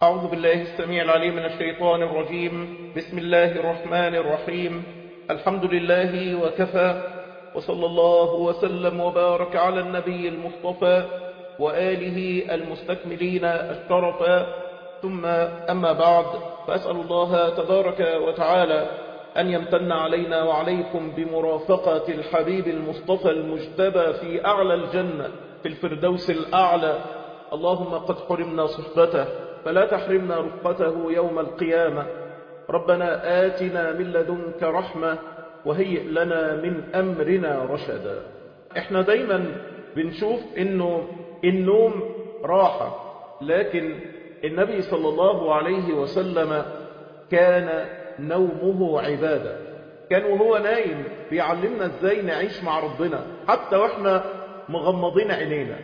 أعوذ بالله السميع العليم من الشيطان الرجيم بسم الله الرحمن الرحيم الحمد لله وكفى وصلى الله وسلم وبارك على النبي المصطفى وآله المستكملين الشرفا ثم أما بعد فأسأل الله تبارك وتعالى أن يمتن علينا وعليكم بمرافقة الحبيب المصطفى المجتبى في أعلى الجنة في الفردوس الأعلى اللهم قد حرمنا صحبته فلا تحرمنا رفقته يوم القيامة ربنا آتنا من لدنك رحمة وهيئ لنا من أمرنا رشدا احنا دايما بنشوف انه النوم راحة لكن النبي صلى الله عليه وسلم كان نومه عبادة كان وهو نايم بيعلمنا ازاي نعيش مع ربنا حتى واحنا مغمضين عينينا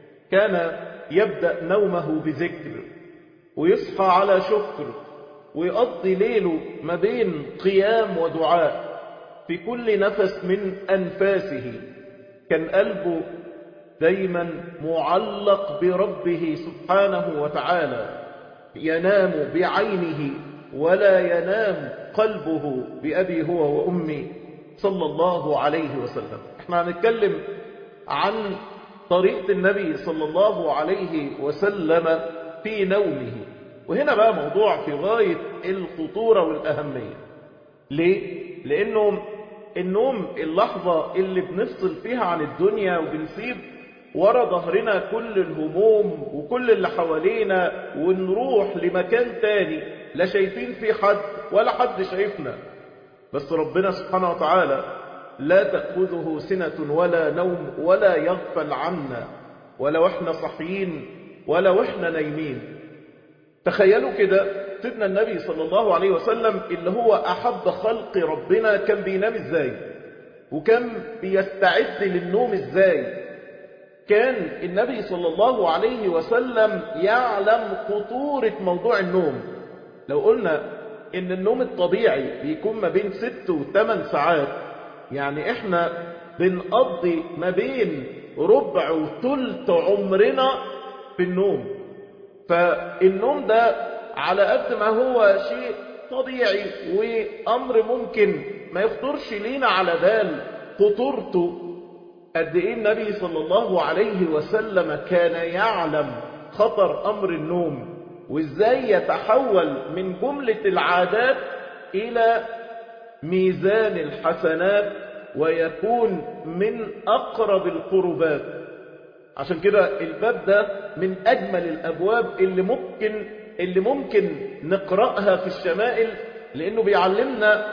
كان يبدأ نومه بذكر ويصحى على شكر ويقضي ليله ما بين قيام ودعاء في كل نفس من أنفاسه كان قلبه دايما معلق بربه سبحانه وتعالى ينام بعينه ولا ينام قلبه بأبي هو وأمي صلى الله عليه وسلم احنا هنتكلم عن طريقة النبي صلى الله عليه وسلم في نومه وهنا بقى موضوع في غاية الخطورة والأهمية ليه؟ لأنه النوم اللحظة اللي بنفصل فيها عن الدنيا وبنسيب ورا ظهرنا كل الهموم وكل اللي حوالينا ونروح لمكان تاني لا شايفين فيه حد ولا حد شايفنا بس ربنا سبحانه وتعالى لا تأخذه سنة ولا نوم ولا يغفل عنا ولا احنا صحيين ولا احنا نايمين تخيلوا كده سيدنا النبي صلى الله عليه وسلم اللي هو أحب خلق ربنا كان بينام ازاي وكان بيستعد للنوم ازاي كان النبي صلى الله عليه وسلم يعلم خطورة موضوع النوم لو قلنا ان النوم الطبيعي بيكون ما بين ست وثمان ساعات يعني احنا بنقضي ما بين ربع وثلث عمرنا في النوم فالنوم ده على قد ما هو شيء طبيعي وامر ممكن ما يخطرش لينا على بال خطورته قد ايه النبي صلى الله عليه وسلم كان يعلم خطر امر النوم وازاي يتحول من جملة العادات الى ميزان الحسنات ويكون من اقرب القربات عشان كده الباب ده من اجمل الابواب اللي ممكن اللي ممكن نقرأها في الشمائل لانه بيعلمنا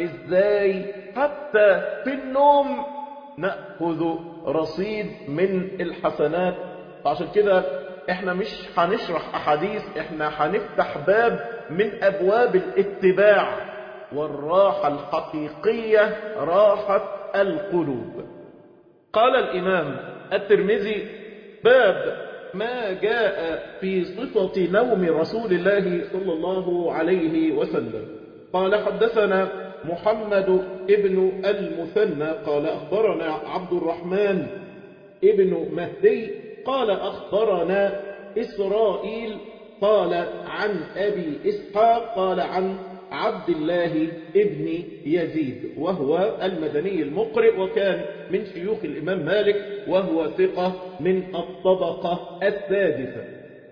ازاي حتى في النوم نأخذ رصيد من الحسنات فعشان كده احنا مش هنشرح احاديث احنا هنفتح باب من ابواب الاتباع والراحة الحقيقية راحة القلوب قال الامام الترمذي باب ما جاء في صفة نوم رسول الله صلى الله عليه وسلم قال حدثنا محمد ابن المثنى قال أخبرنا عبد الرحمن ابن مهدي قال أخبرنا إسرائيل قال عن أبي إسحاق قال عن عبد الله ابن يزيد وهو المدني المقرئ وكان من شيوخ الإمام مالك وهو ثقة من الطبقة السادسة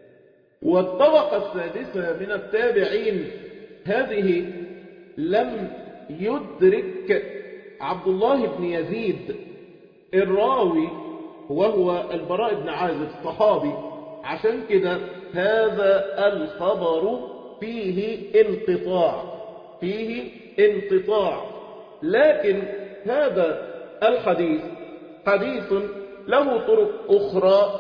والطبقة السادسة من التابعين هذه لم يدرك عبد الله بن يزيد الراوي وهو البراء بن عازب الصحابي عشان كده هذا الخبر فيه انقطاع فيه انقطاع لكن هذا الحديث حديث له طرق أخرى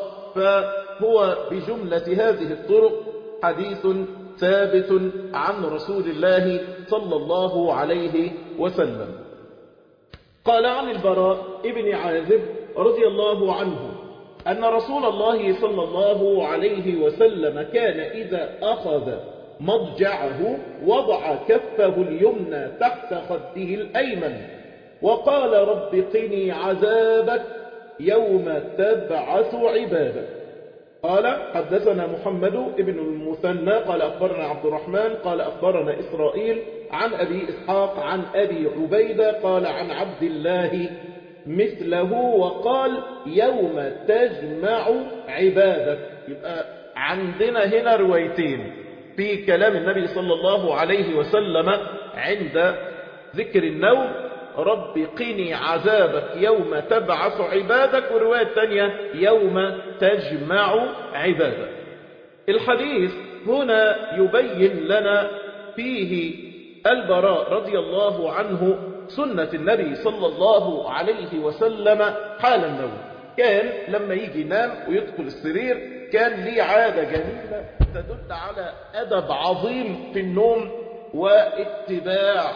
فهو بجملة هذه الطرق حديث ثابت عن رسول الله صلى الله عليه وسلم قال عن البراء ابن عازب رضي الله عنه أن رسول الله صلى الله عليه وسلم كان إذا أخذ مضجعه وضع كفه اليمنى تحت خده الأيمن وقال رب قني عذابك يوم تبعث عبادك قال حدثنا محمد ابن المثنى قال أخبرنا عبد الرحمن قال أخبرنا إسرائيل عن أبي إسحاق عن أبي عبيدة قال عن عبد الله مثله وقال يوم تجمع عبادك يبقى عندنا هنا روايتين في كلام النبي صلى الله عليه وسلم عند ذكر النوم رب قني عذابك يوم تبعث عبادك ورواية تانية يوم تجمع عبادك الحديث هنا يبين لنا فيه البراء رضي الله عنه سنة النبي صلى الله عليه وسلم حال النوم كان لما يجي ينام ويدخل السرير كان ليه عادة جميلة تدل على أدب عظيم في النوم واتباع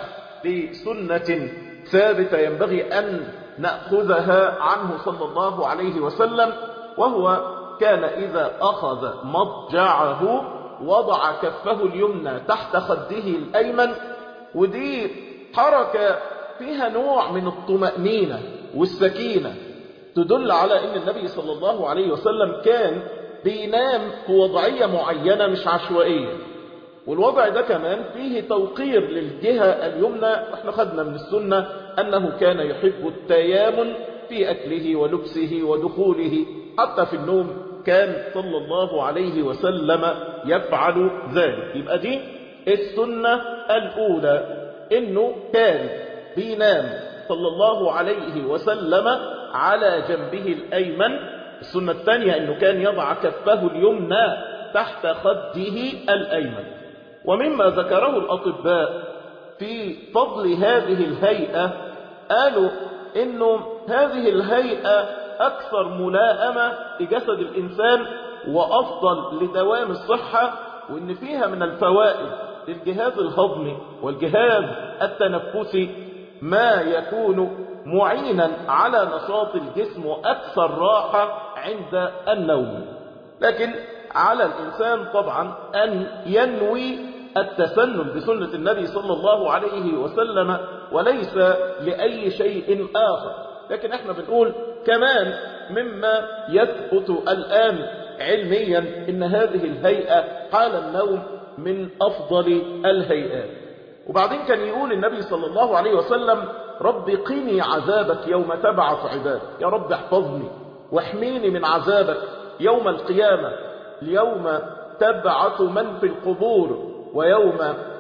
لسنة ثابتة ينبغي أن نأخذها عنه صلى الله عليه وسلم وهو كان إذا أخذ مضجعه وضع كفه اليمنى تحت خده الأيمن ودي حركة فيها نوع من الطمأنينة والسكينة تدل على أن النبي صلى الله عليه وسلم كان بينام في وضعية معينة مش عشوائية والوضع ده كمان فيه توقير للجهة اليمنى احنا خدنا من السنة أنه كان يحب التيامن في أكله ولبسه ودخوله حتى في النوم كان صلى الله عليه وسلم يفعل ذلك يبقى دي السنة الأولى إنه كان بينام صلى الله عليه وسلم على جنبه الأيمن السنة الثانية أنه كان يضع كفه اليمنى تحت خده الأيمن ومما ذكره الأطباء في فضل هذه الهيئة قالوا أنه هذه الهيئة أكثر ملائمة لجسد الإنسان وأفضل لدوام الصحة وأن فيها من الفوائد للجهاز الهضمي والجهاز التنفسي ما يكون معينا على نشاط الجسم وأكثر راحة عند النوم لكن على الإنسان طبعا أن ينوي التسنن بسنة النبي صلى الله عليه وسلم وليس لأي شيء آخر لكن احنا بنقول كمان مما يثبت الآن علميا إن هذه الهيئة حال النوم من أفضل الهيئات وبعدين كان يقول النبي صلى الله عليه وسلم رب قني عذابك يوم تبعث عبادك يا رب احفظني واحميني من عذابك يوم القيامة يوم تبعث من في القبور ويوم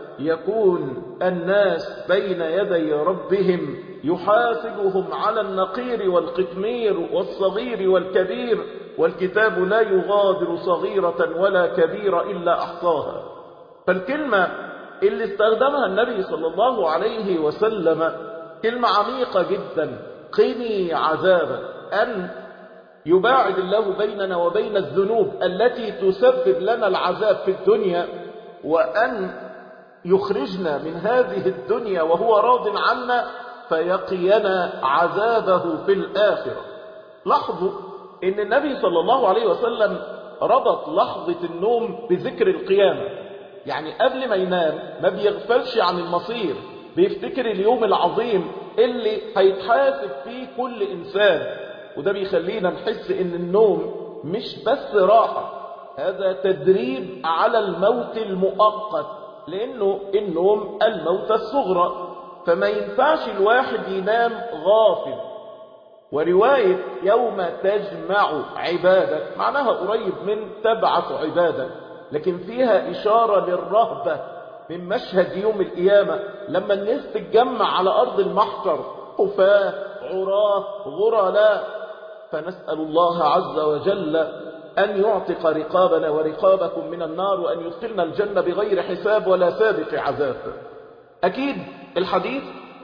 يكون الناس بين يدي ربهم يحاسبهم على النقير والقتمير والصغير والكبير والكتاب لا يغادر صغيرة ولا كبيرة إلا أحصاها فالكلمة اللي استخدمها النبي صلى الله عليه وسلم كلمة عميقة جدا قني عذابا أن يباعد الله بيننا وبين الذنوب التي تسبب لنا العذاب في الدنيا وأن يخرجنا من هذه الدنيا وهو راض عنا فيقينا عذابه في الآخرة لاحظوا ان النبي صلى الله عليه وسلم ربط لحظة النوم بذكر القيامة يعني قبل ما ينام ما بيغفلش عن المصير بيفتكر اليوم العظيم اللي هيتحاسب فيه كل إنسان وده بيخلينا نحس ان النوم مش بس راحة هذا تدريب على الموت المؤقت لانه النوم الموت الصغرى فما ينفعش الواحد ينام غافل ورواية يوم تجمع عبادك معناها قريب من تبعث عبادك لكن فيها إشارة للرهبة من مشهد يوم القيامة لما الناس تتجمع على أرض المحشر خفاة عراه غرلاء فنسأل الله عز وجل أن يعتق رقابنا ورقابكم من النار وأن يدخلنا الجنة بغير حساب ولا سابق عذاب أكيد الحديث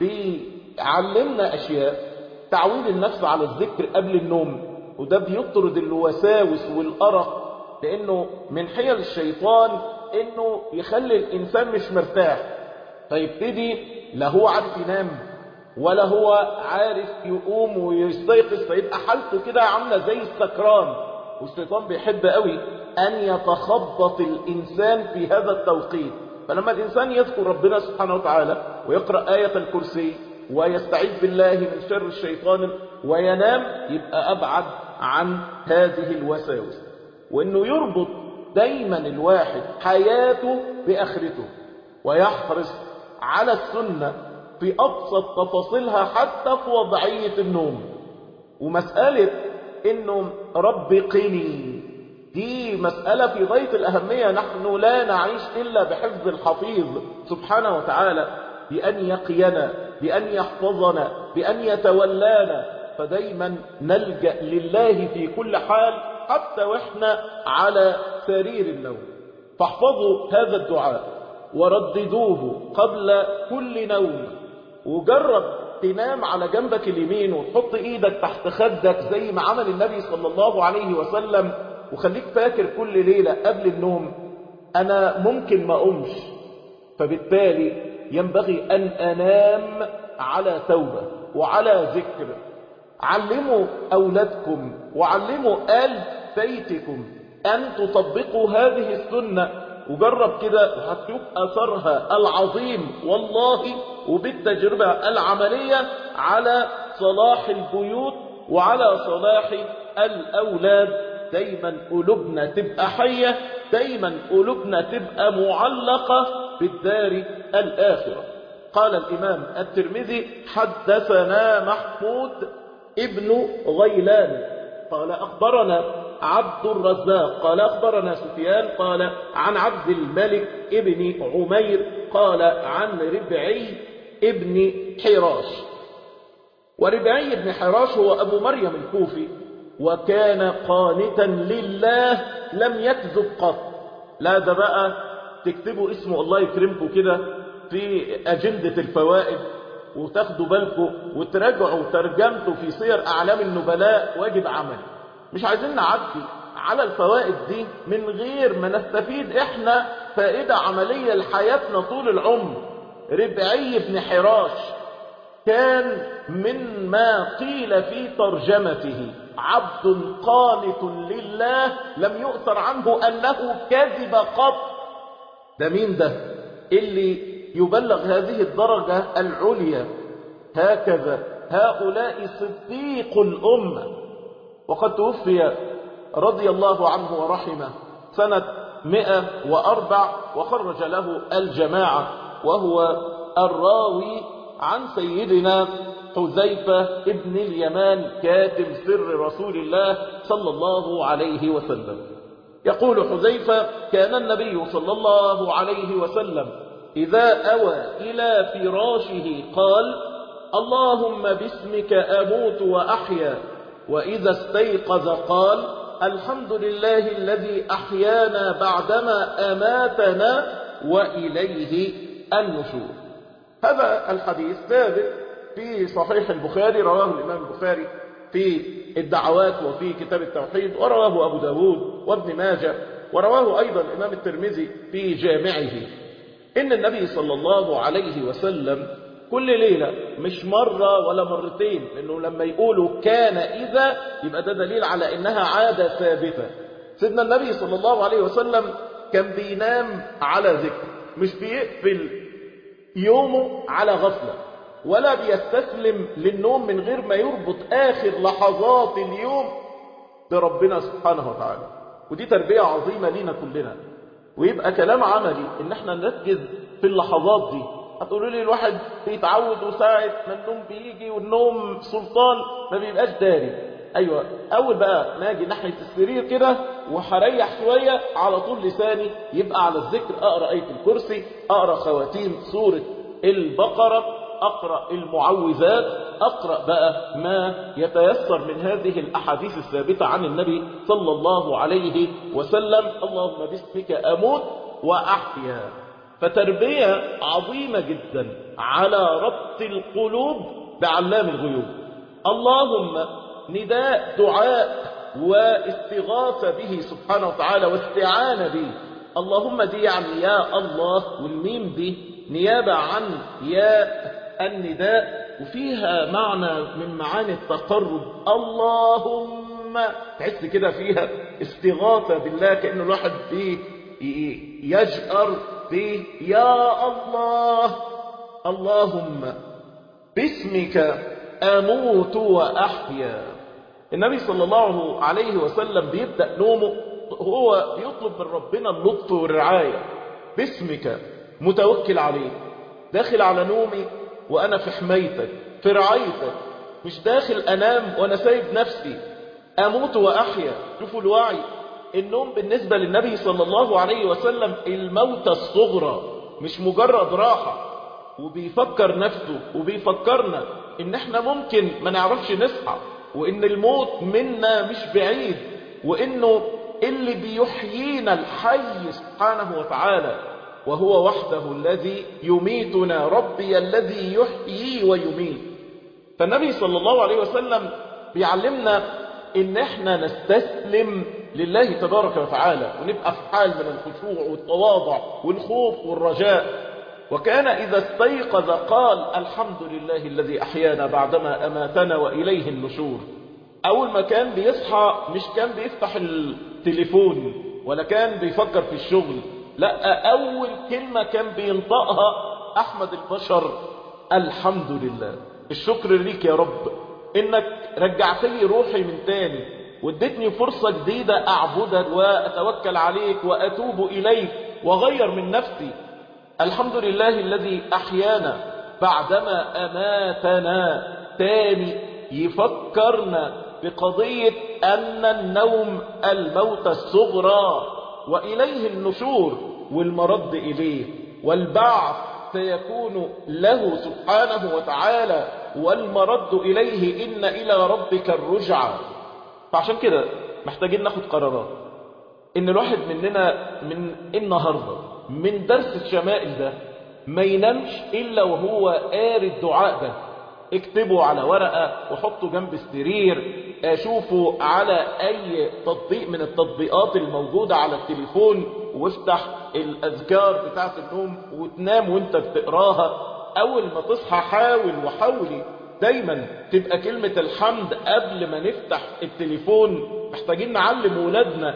بيعلمنا أشياء تعويد النفس على الذكر قبل النوم وده بيطرد الوساوس والأرق لأنه من حيل الشيطان أنه يخلي الإنسان مش مرتاح فيبتدي لا هو عارف ينام ولا هو عارف يقوم ويستيقظ فيبقى حالته كده عاملة زي السكران والشيطان بيحب قوي أن يتخبط الإنسان في هذا التوقيت فلما الإنسان يذكر ربنا سبحانه وتعالى ويقرأ آية الكرسي ويستعيذ بالله من شر الشيطان وينام يبقى أبعد عن هذه الوساوس وانه يربط دايما الواحد حياته باخرته ويحرص على السنة في ابسط تفاصيلها حتى في وضعية النوم ومسألة انه رب قني دي مسألة في غاية الأهمية نحن لا نعيش إلا بحفظ الحفيظ سبحانه وتعالى بأن يقينا بأن يحفظنا بأن يتولانا فدايما نلجأ لله في كل حال حتى وإحنا على سرير النوم فاحفظوا هذا الدعاء ورددوه قبل كل نوم وجرب تنام على جنبك اليمين وتحط ايدك تحت خدك زي ما عمل النبي صلى الله عليه وسلم وخليك فاكر كل ليلة قبل النوم أنا ممكن ما أمش فبالتالي ينبغي أن أنام على توبة وعلى ذكر علموا أولادكم وعلموا آل بيتكم أن تطبقوا هذه السنة وجرب كده هتشوف أثرها العظيم والله وبالتجربة العملية على صلاح البيوت وعلى صلاح الأولاد دايما قلوبنا تبقى حية دايما قلوبنا تبقى معلقة بالدار الآخرة قال الإمام الترمذي حدثنا محمود ابن غيلان قال أخبرنا عبد الرزاق قال أخبرنا سفيان قال عن عبد الملك ابن عمير قال عن ربعي ابن حراش وربعي بن حراش هو أبو مريم الكوفي وكان قانتا لله لم يكذب قط لا ده بقى تكتبوا اسمه الله يكرمكم كده في أجندة الفوائد وتاخدوا بالكم وتراجعوا ترجمته في سير أعلام النبلاء واجب عملي مش عايزين نعدي على الفوائد دي من غير ما نستفيد احنا فائدة عملية لحياتنا طول العمر ربعي بن حراش كان مما قيل في ترجمته عبد قانت لله لم يؤثر عنه أنه كذب قط ده مين ده اللي يبلغ هذه الدرجة العليا هكذا هؤلاء صديق الأمة وقد توفي رضي الله عنه ورحمه سنة مئة وأربع وخرج له الجماعة وهو الراوي عن سيدنا حذيفة ابن اليمان كاتب سر رسول الله صلى الله عليه وسلم يقول حذيفة كان النبي صلى الله عليه وسلم إذا أوى إلى فراشه قال اللهم باسمك أموت وأحيا وإذا استيقظ قال الحمد لله الذي أحيانا بعدما أماتنا وإليه النشور هذا الحديث ثابت في صحيح البخاري رواه الإمام البخاري في الدعوات وفي كتاب التوحيد ورواه أبو داود وابن ماجه ورواه أيضا الإمام الترمذي في جامعه إن النبي صلى الله عليه وسلم كل ليلة مش مرة ولا مرتين لأنه لما يقولوا كان إذا يبقى ده دليل على إنها عادة ثابتة سيدنا النبي صلى الله عليه وسلم كان بينام على ذكر مش بيقفل يومه على غفلة ولا بيستسلم للنوم من غير ما يربط آخر لحظات اليوم بربنا سبحانه وتعالى ودي تربية عظيمة لينا كلنا ويبقى كلام عملي ان احنا نركز في اللحظات دي هتقولوا لي الواحد بيتعود وساعة ما النوم بيجي والنوم سلطان ما بيبقاش داري ايوه اول بقى ما اجي ناحيه السرير كده وهريح شويه على طول لساني يبقى على الذكر اقرا ايه الكرسي اقرا خواتيم سوره البقره اقرا المعوذات اقرا بقى ما يتيسر من هذه الاحاديث الثابته عن النبي صلى الله عليه وسلم اللهم باسمك اموت واحيا فتربيه عظيمه جدا على ربط القلوب بعلام الغيوب اللهم نداء دعاء واستغاثة به سبحانه وتعالى واستعانة به اللهم دي يعني يا الله والميم دي نيابة عن يا النداء وفيها معنى من معاني التقرب اللهم تحس كده فيها استغاثة بالله كأن الواحد بي يجأر به يا الله اللهم باسمك أموت وأحيا النبي صلى الله عليه وسلم بيبدأ نومه وهو بيطلب من ربنا اللطف والرعاية باسمك متوكل عليك داخل على نومي وأنا في حمايتك في رعايتك مش داخل أنام وأنا سايب نفسي أموت وأحيا شوفوا الوعي النوم بالنسبة للنبي صلى الله عليه وسلم الموتى الصغرى مش مجرد راحة وبيفكر نفسه وبيفكرنا ان احنا ممكن ما نعرفش نصحى وان الموت منا مش بعيد وانه اللي بيحيينا الحي سبحانه وتعالى وهو وحده الذي يميتنا ربي الذي يحيي ويميت فالنبي صلى الله عليه وسلم بيعلمنا ان احنا نستسلم لله تبارك وتعالى ونبقى في حال من الخشوع والتواضع والخوف والرجاء وكان إذا استيقظ قال الحمد لله الذي أحيانا بعدما أماتنا وإليه النشور أول ما كان بيصحى مش كان بيفتح التليفون ولا كان بيفكر في الشغل لا أول كلمة كان بينطقها أحمد البشر الحمد لله الشكر ليك يا رب إنك رجعت لي روحي من تاني وادتني فرصة جديدة أعبدك وأتوكل عليك وأتوب إليك وغير من نفسي الحمد لله الذي أحيانا بعدما أماتنا تاني يفكرنا بقضية أن النوم الموت الصغرى وإليه النشور والمرد إليه والبعث سيكون له سبحانه وتعالى والمرد إليه إن إلى ربك الرجعة فعشان كده محتاجين ناخد قرارات إن الواحد مننا من النهارده من درس الشمائل ده ما ينامش إلا وهو قاري الدعاء ده اكتبه على ورقة وحطه جنب السرير اشوفه على اي تطبيق من التطبيقات الموجودة على التليفون وافتح الاذكار بتاعة النوم وتنام وانت بتقراها اول ما تصحى حاول وحاولي دايما تبقى كلمة الحمد قبل ما نفتح التليفون محتاجين نعلم ولادنا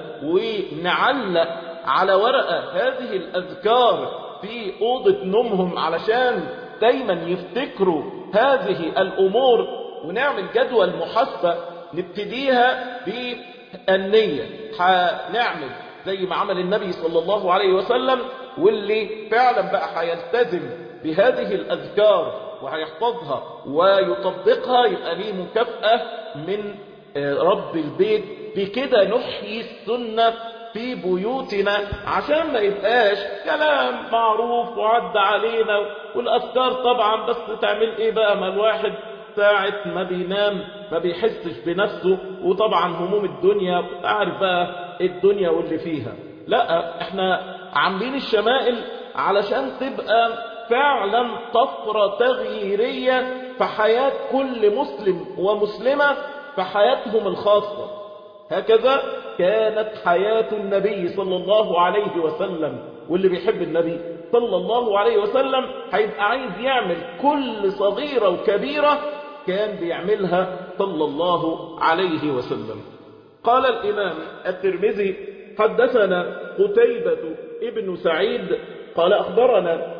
ونعلق على ورقة هذه الأذكار في أوضة نومهم علشان دايما يفتكروا هذه الأمور ونعمل جدول محاسبة نبتديها بالنية هنعمل زي ما عمل النبي صلى الله عليه وسلم واللي فعلا بقى هيلتزم بهذه الأذكار وهيحفظها ويطبقها يبقى ليه مكافأة من رب البيت بكده نحيي السنة في بيوتنا عشان ما يبقاش كلام معروف وعد علينا والأذكار طبعا بس تعمل ايه بقى ما الواحد ساعة ما بينام ما بيحسش بنفسه وطبعا هموم الدنيا عارف بقى الدنيا واللي فيها لا احنا عاملين الشمائل علشان تبقى فعلا طفرة تغييرية في حياة كل مسلم ومسلمة في حياتهم الخاصة هكذا كانت حياة النبي صلى الله عليه وسلم واللي بيحب النبي صلى الله عليه وسلم هيبقى عايز يعمل كل صغيرة وكبيرة كان بيعملها صلى الله عليه وسلم قال الإمام الترمذي حدثنا قتيبة ابن سعيد قال أخبرنا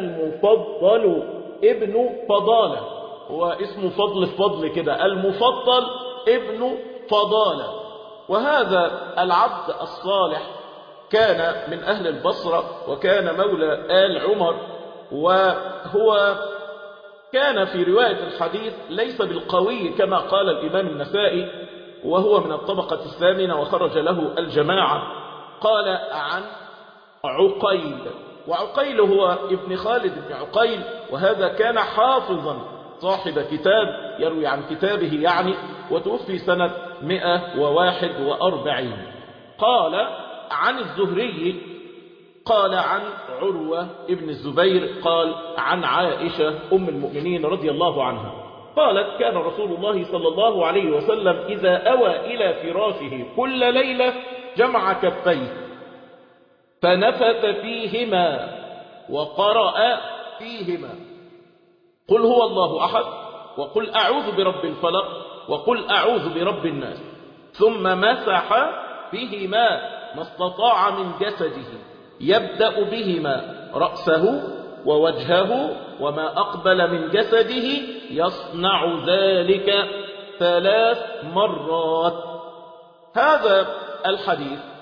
المفضل ابن فضالة هو اسمه فضل في فضل كده المفضل ابن فضالة وهذا العبد الصالح كان من أهل البصرة وكان مولى آل عمر وهو كان في رواية الحديث ليس بالقوي كما قال الإمام النسائي وهو من الطبقة الثامنة وخرج له الجماعة قال عن عقيل وعقيل هو ابن خالد بن عقيل وهذا كان حافظا صاحب كتاب يروي عن كتابه يعني وتوفي سنة 141 قال عن الزهري قال عن عروة ابن الزبير قال عن عائشة أم المؤمنين رضي الله عنها قالت كان رسول الله صلى الله عليه وسلم إذا أوى إلى فراشه كل ليلة جمع كفيه فنفث فيهما وقرأ فيهما قل هو الله أحد وقل أعوذ برب الفلق وقل أعوذ برب الناس ثم مسح بهما ما استطاع من جسده يبدأ بهما رأسه ووجهه وما أقبل من جسده يصنع ذلك ثلاث مرات هذا الحديث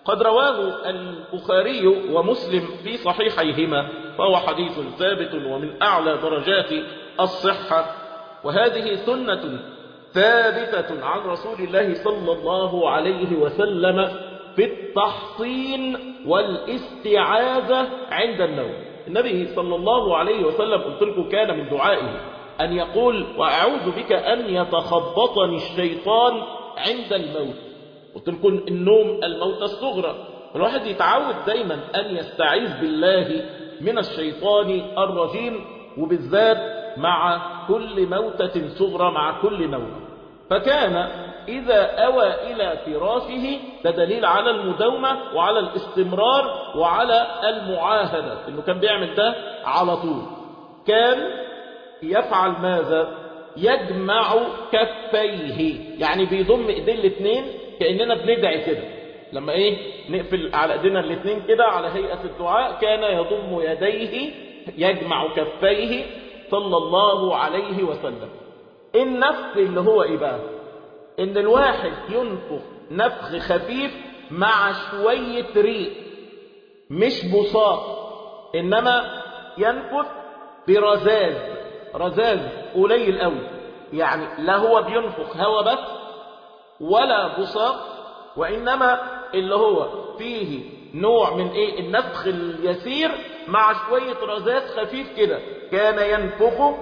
قد رواه البخاري ومسلم في صحيحيهما فهو حديث ثابت ومن أعلى درجات الصحة وهذه سنة ثابتة عن رسول الله صلى الله عليه وسلم في التحصين والاستعاذة عند النوم النبي صلى الله عليه وسلم قلت لكم كان من دعائه أن يقول وأعوذ بك أن يتخبطني الشيطان عند الموت قلت لكم النوم الموت الصغرى الواحد يتعود دايما أن يستعيذ بالله من الشيطان الرجيم وبالذات مع كل موتة صغرى مع كل نوم فكان إذا أوى إلى فراشه ده دليل على المداومة وعلى الاستمرار وعلى المعاهدة إنه كان بيعمل ده على طول كان يفعل ماذا يجمع كفيه يعني بيضم ايدين الاثنين كأننا بندعي كده لما ايه نقفل على ايدينا الاثنين كده على هيئة الدعاء كان يضم يديه يجمع كفيه صلى الله عليه وسلم النفخ اللي هو ايه بقى ان الواحد ينفخ نفخ خفيف مع شوية ريق مش بساط انما ينفخ برزاز رزاز قليل قوي يعني لا هو بينفخ هوا بس ولا بساط وانما اللي هو فيه نوع من ايه النفخ اليسير مع شوية رزاز خفيف كده كان ينفخ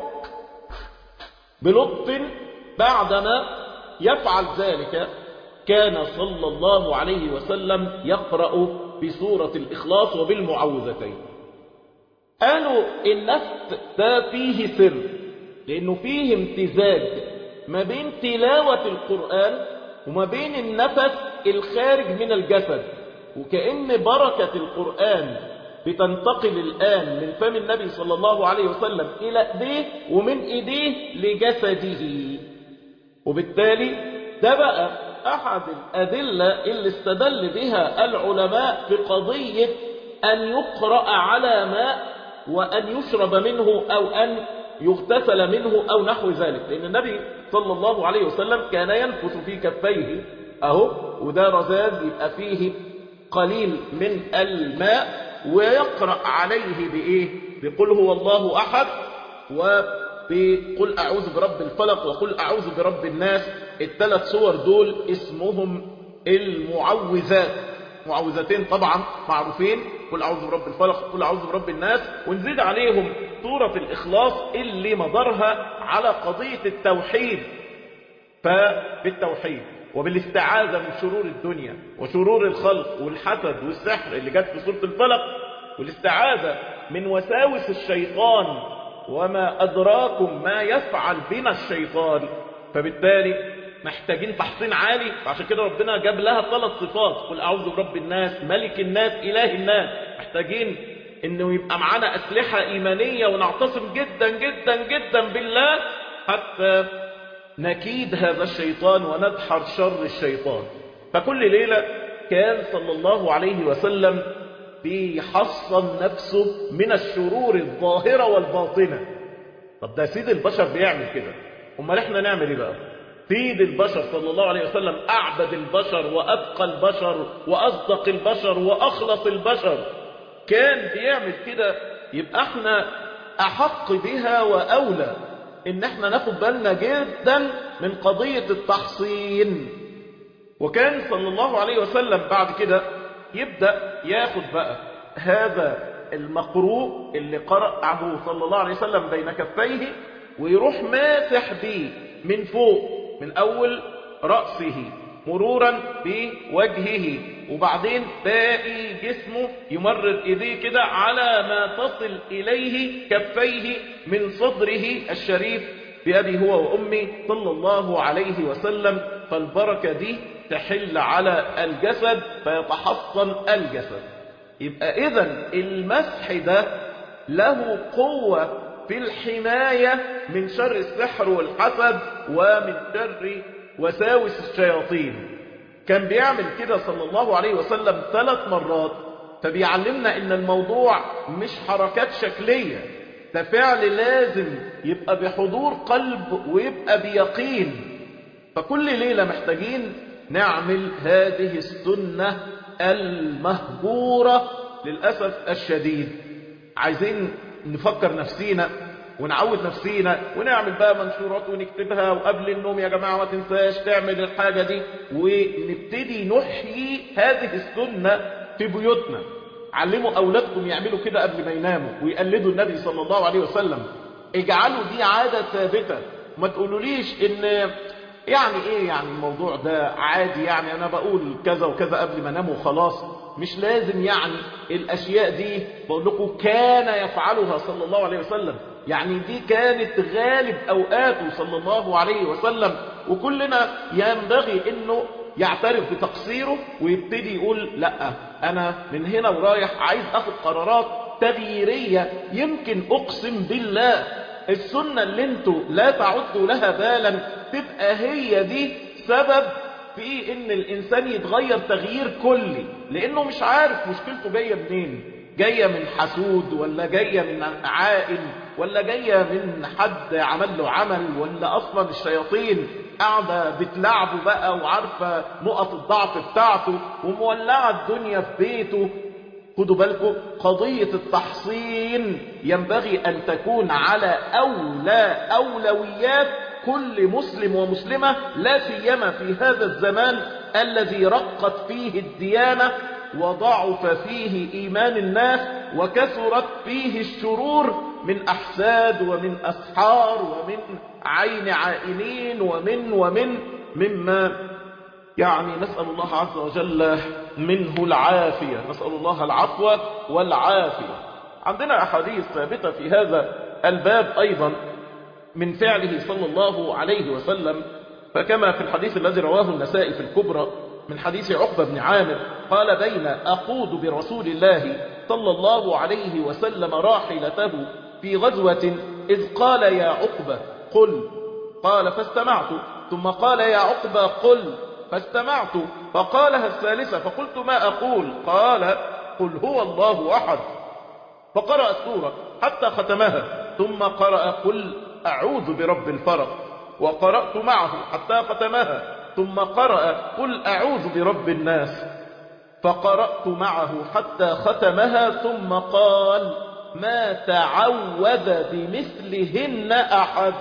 بلطف بعدما يفعل ذلك كان صلى الله عليه وسلم يقرأ بسورة الإخلاص وبالمعوذتين قالوا النفس ده فيه سر لأنه فيه امتزاج ما بين تلاوة القرآن وما بين النفس الخارج من الجسد وكأن بركة القرآن بتنتقل الآن من فم النبي صلى الله عليه وسلم إلى إيديه ومن إيديه لجسده وبالتالي ده بقى أحد الأدلة اللي استدل بها العلماء في قضية أن يقرأ على ماء وأن يشرب منه أو أن يغتسل منه أو نحو ذلك لأن النبي صلى الله عليه وسلم كان ينفس في كفيه أهو وده رزاز يبقى فيه قليل من الماء ويقرأ عليه بإيه بقل هو الله أحد وبقل أعوذ برب الفلق وقل أعوذ برب الناس الثلاث صور دول اسمهم المعوذات معوذتين طبعا معروفين قل أعوذ برب الفلق قل أعوذ برب الناس ونزيد عليهم سورة الإخلاص اللي مدارها على قضية التوحيد فبالتوحيد وبالاستعاذة من شرور الدنيا وشرور الخلق والحسد والسحر اللي جت في سورة الفلق والاستعاذة من وساوس الشيطان وما أدراكم ما يفعل بنا الشيطان فبالتالي محتاجين تحصين عالي عشان كده ربنا جاب لها ثلاث صفات قل أعوذ برب الناس ملك الناس إله الناس محتاجين انه يبقى معانا أسلحة إيمانية ونعتصم جدا جدا جدا بالله حتى نكيد هذا الشيطان وندحر شر الشيطان فكل ليلة كان صلى الله عليه وسلم بيحصن نفسه من الشرور الظاهرة والباطنة طب ده سيد البشر بيعمل كده امال احنا نعمل ايه بقى سيد البشر صلى الله عليه وسلم أعبد البشر وأتقى البشر وأصدق البشر وأخلص البشر كان بيعمل كده يبقى احنا أحق بها وأولى إن احنا ناخد بالنا جدا من قضية التحصين وكان صلى الله عليه وسلم بعد كده يبدأ ياخد بقى هذا المقروء اللي قرأه صلى الله عليه وسلم بين كفيه ويروح ماسح بيه من فوق من أول رأسه مرورا بوجهه وبعدين باقي جسمه يمرر ايديه كده على ما تصل إليه كفيه من صدره الشريف بأبي هو وأمي صلى الله عليه وسلم فالبركة دي تحل على الجسد فيتحصن الجسد يبقى إذا المسح ده له قوة في الحماية من شر السحر والحسد ومن شر وساوس الشياطين كان بيعمل كده صلى الله عليه وسلم ثلاث مرات فبيعلمنا ان الموضوع مش حركات شكلية ده فعل لازم يبقى بحضور قلب ويبقى بيقين فكل ليلة محتاجين نعمل هذه السنة المهجورة للأسف الشديد عايزين نفكر نفسينا ونعود نفسينا ونعمل بقى منشورات ونكتبها وقبل النوم يا جماعة ما تنساش تعمل الحاجة دي ونبتدي نحيي هذه السنة في بيوتنا علموا أولادكم يعملوا كده قبل ما يناموا ويقلدوا النبي صلى الله عليه وسلم اجعلوا دي عادة ثابتة ما تقولوليش ان يعني ايه يعني الموضوع ده عادي يعني انا بقول كذا وكذا قبل ما انام وخلاص مش لازم يعني الاشياء دي بقول لكم كان يفعلها صلى الله عليه وسلم يعني دي كانت غالب اوقاته صلى الله عليه وسلم وكلنا ينبغي انه يعترف بتقصيره ويبتدي يقول لا انا من هنا ورايح عايز اخد قرارات تغييرية يمكن اقسم بالله السنة اللي انتوا لا تعدوا لها بالا تبقى هي دي سبب في ان الانسان يتغير تغيير كلي لانه مش عارف مشكلته جاية منين جاية من حسود ولا جاية من عائل ولا جاية من حد عمل له عمل ولا اصلا الشياطين قاعدة بتلعبه بقى وعارفة نقط الضعف بتاعته ومولعة الدنيا في بيته خدوا بالكم قضية التحصين ينبغي أن تكون على أولى أولويات كل مسلم ومسلمة لا سيما في هذا الزمان الذي رقت فيه الديانة وضعف فيه إيمان الناس وكثرت فيه الشرور من أحساد ومن أسحار ومن عين عائنين ومن ومن مما يعني نسأل الله عز وجل منه العافية نسأل الله العفو والعافية عندنا أحاديث ثابتة في هذا الباب أيضا من فعله صلى الله عليه وسلم فكما في الحديث الذي رواه النسائي في الكبرى من حديث عقبة بن عامر قال بين أقود برسول الله صلى الله عليه وسلم راحلته في غزوة إذ قال يا عقبة قل قال فاستمعت ثم قال يا عقبة قل فاستمعت فقالها الثالثة فقلت ما أقول قال قل هو الله أحد فقرأ السورة حتى ختمها ثم قرأ قل أعوذ برب الفرق وقرأت معه حتى ختمها ثم قرأ قل أعوذ برب الناس فقرأت معه حتى ختمها ثم قال ما تعوذ بمثلهن أحد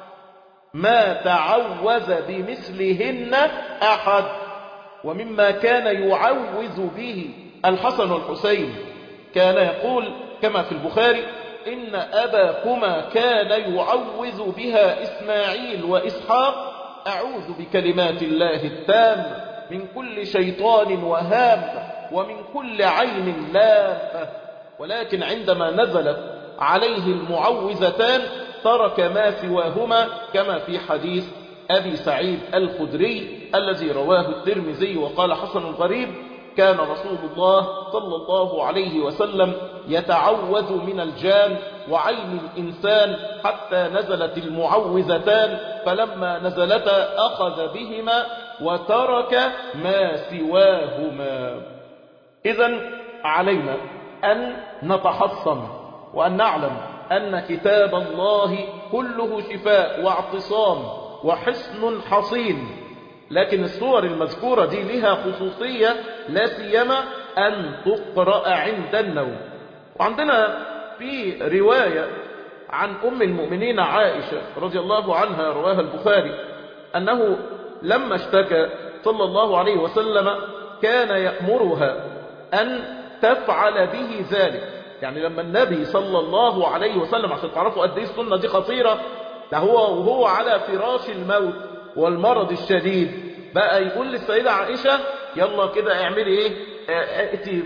ما تعوذ بمثلهن أحد ومما كان يعوذ به الحسن والحسين كان يقول كما في البخاري إن أباكما كان يعوذ بها إسماعيل وإسحاق أعوذ بكلمات الله التامة من كل شيطان وهام ومن كل عين لامة ولكن عندما نزلت عليه المعوذتان ترك ما سواهما كما في حديث أبي سعيد الخدري الذي رواه الترمذي وقال حسن غريب كان رسول الله صلى الله عليه وسلم يتعوذ من الجان وعين الإنسان حتى نزلت المعوذتان فلما نزلتا أخذ بهما وترك ما سواهما إذا علينا أن نتحصن وأن نعلم أن كتاب الله كله شفاء واعتصام وحصن حصين لكن الصور المذكورة دي لها خصوصية لا سيما أن تقرأ عند النوم وعندنا في رواية عن أم المؤمنين عائشة رضي الله عنها رواها البخاري أنه لما اشتكى صلى الله عليه وسلم كان يأمرها أن تفعل به ذلك يعني لما النبي صلى الله عليه وسلم عشان تعرفوا قد ايه السنة دي خطيرة ده هو وهو على فراش الموت والمرض الشديد بقى يقول للسيدة عائشة يلا كده اعملي ايه ائتي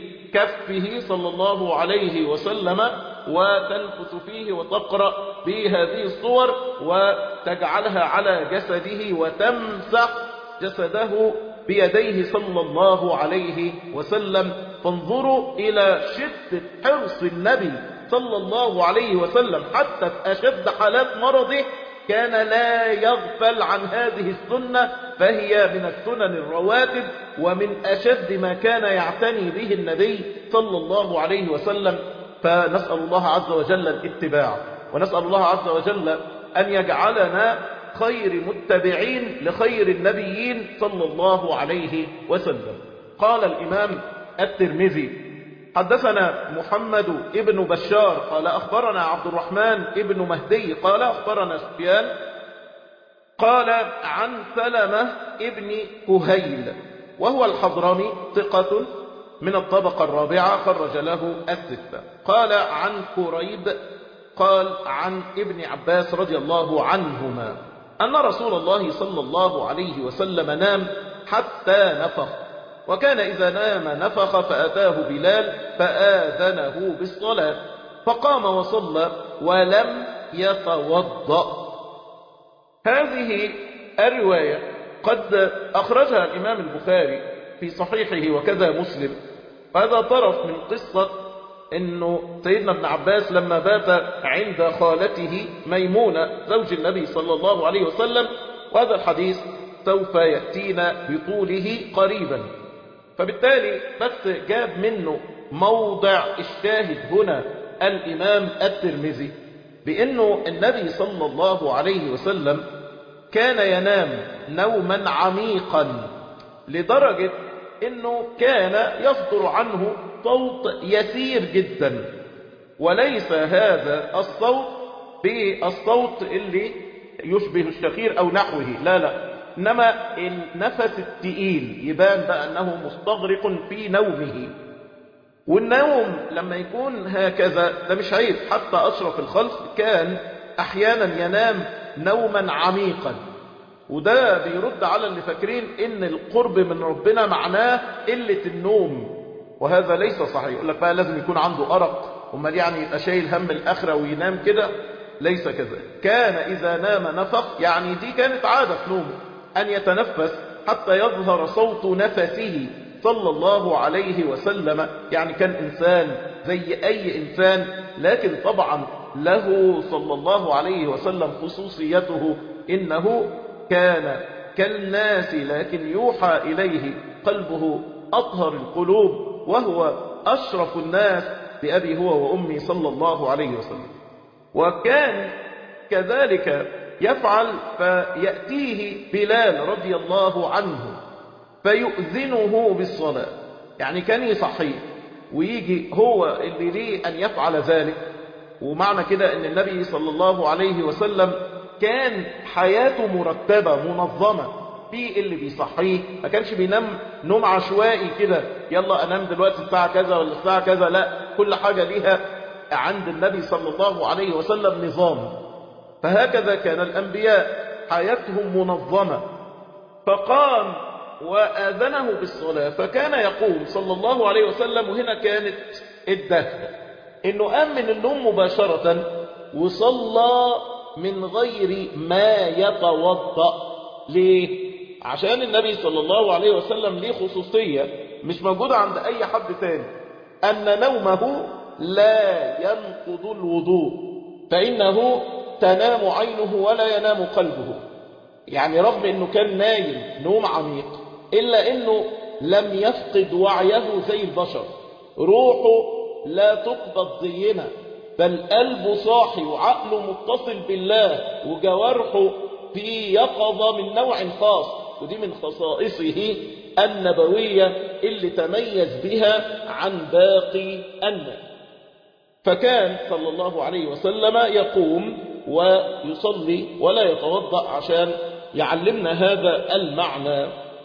بكفه صلى الله عليه وسلم وتنفس فيه وتقرأ بهذه الصور وتجعلها على جسده وتمسح جسده بيديه صلى الله عليه وسلم فانظروا إلى شدة حرص النبي صلى الله عليه وسلم حتى في أشد حالات مرضه كان لا يغفل عن هذه السنة فهي من السنن الرواتب ومن أشد ما كان يعتني به النبي صلى الله عليه وسلم فنسأل الله عز وجل الاتباع ونسأل الله عز وجل أن يجعلنا خير متبعين لخير النبيين صلى الله عليه وسلم قال الإمام الترمذي حدثنا محمد ابن بشار قال أخبرنا عبد الرحمن ابن مهدي قال أخبرنا سفيان قال عن سلمة ابن كهيل وهو الحضرمي ثقة من الطبقة الرابعة خرج له الستة قال عن كريب قال عن ابن عباس رضي الله عنهما أن رسول الله صلى الله عليه وسلم نام حتى نفخ وكان إذا نام نفخ فأتاه بلال فآذنه بالصلاة فقام وصلى ولم يتوضأ هذه الرواية قد أخرجها الإمام البخاري في صحيحه وكذا مسلم هذا طرف من قصة انه سيدنا ابن عباس لما بات عند خالته ميمونة زوج النبي صلى الله عليه وسلم وهذا الحديث سوف يأتينا بطوله قريبا فبالتالي بس جاب منه موضع الشاهد هنا الإمام الترمذي بأنه النبي صلى الله عليه وسلم كان ينام نوما عميقا لدرجة انه كان يصدر عنه صوت يسير جدا وليس هذا الصوت بالصوت اللي يشبه الشخير او نحوه لا لا انما النفس التقيل يبان بقى انه مستغرق في نومه والنوم لما يكون هكذا ده مش عيب حتى اشرف الخلق كان احيانا ينام نوما عميقا وده بيرد على اللي فاكرين ان القرب من ربنا معناه قلة النوم وهذا ليس صحيح يقول لك بقى لازم يكون عنده أرق امال يعني يبقى شايل هم الآخرة وينام كده ليس كذلك كان إذا نام نفخ يعني دي كانت عادة في نومه أن يتنفس حتى يظهر صوت نفسه صلى الله عليه وسلم يعني كان إنسان زي أي إنسان لكن طبعا له صلى الله عليه وسلم خصوصيته إنه كان كالناس لكن يوحى إليه قلبه أطهر القلوب وهو أشرف الناس بأبي هو وأمي صلى الله عليه وسلم وكان كذلك يفعل فيأتيه بلال رضي الله عنه فيؤذنه بالصلاة يعني كان يصحيه ويجي هو اللي ليه أن يفعل ذلك ومعنى كده أن النبي صلى الله عليه وسلم كان حياته مرتبة منظمة في اللي بيصحيه ما كانش بينام نوم عشوائي كده يلا انام دلوقتي الساعة كذا ولا الساعة كذا لا كل حاجة ليها عند النبي صلى الله عليه وسلم نظام فهكذا كان الأنبياء حياتهم منظمة فقام وآذنه بالصلاة فكان يقول صلى الله عليه وسلم وهنا كانت الدهة انه قام من النوم مباشرة وصلى من غير ما يتوضأ ليه؟ عشان النبي صلى الله عليه وسلم ليه خصوصية مش موجودة عند أي حد تاني أن نومه لا ينقض الوضوء فإنه تنام عينه ولا ينام قلبه يعني رغم أنه كان نايم نوم عميق إلا أنه لم يفقد وعيه زي البشر روحه لا تقبض زينا بل قلبه صاحي وعقله متصل بالله وجوارحه في يقظة من نوع خاص ودي من خصائصه النبوية اللي تميز بها عن باقي الناس فكان صلى الله عليه وسلم يقوم ويصلي ولا يتوضأ عشان يعلمنا هذا المعنى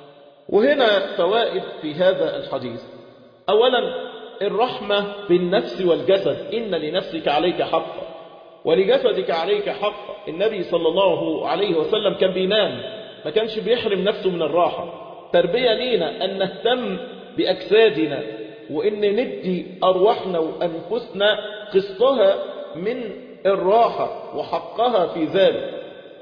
وهنا فوائد في هذا الحديث أولا الرحمة بالنفس والجسد إن لنفسك عليك حقا ولجسدك عليك حقا النبي صلى الله عليه وسلم كان بينام ما كانش بيحرم نفسه من الراحة تربية لينا أن نهتم بأجسادنا وإن ندي أرواحنا وأنفسنا قسطها من الراحة وحقها في ذلك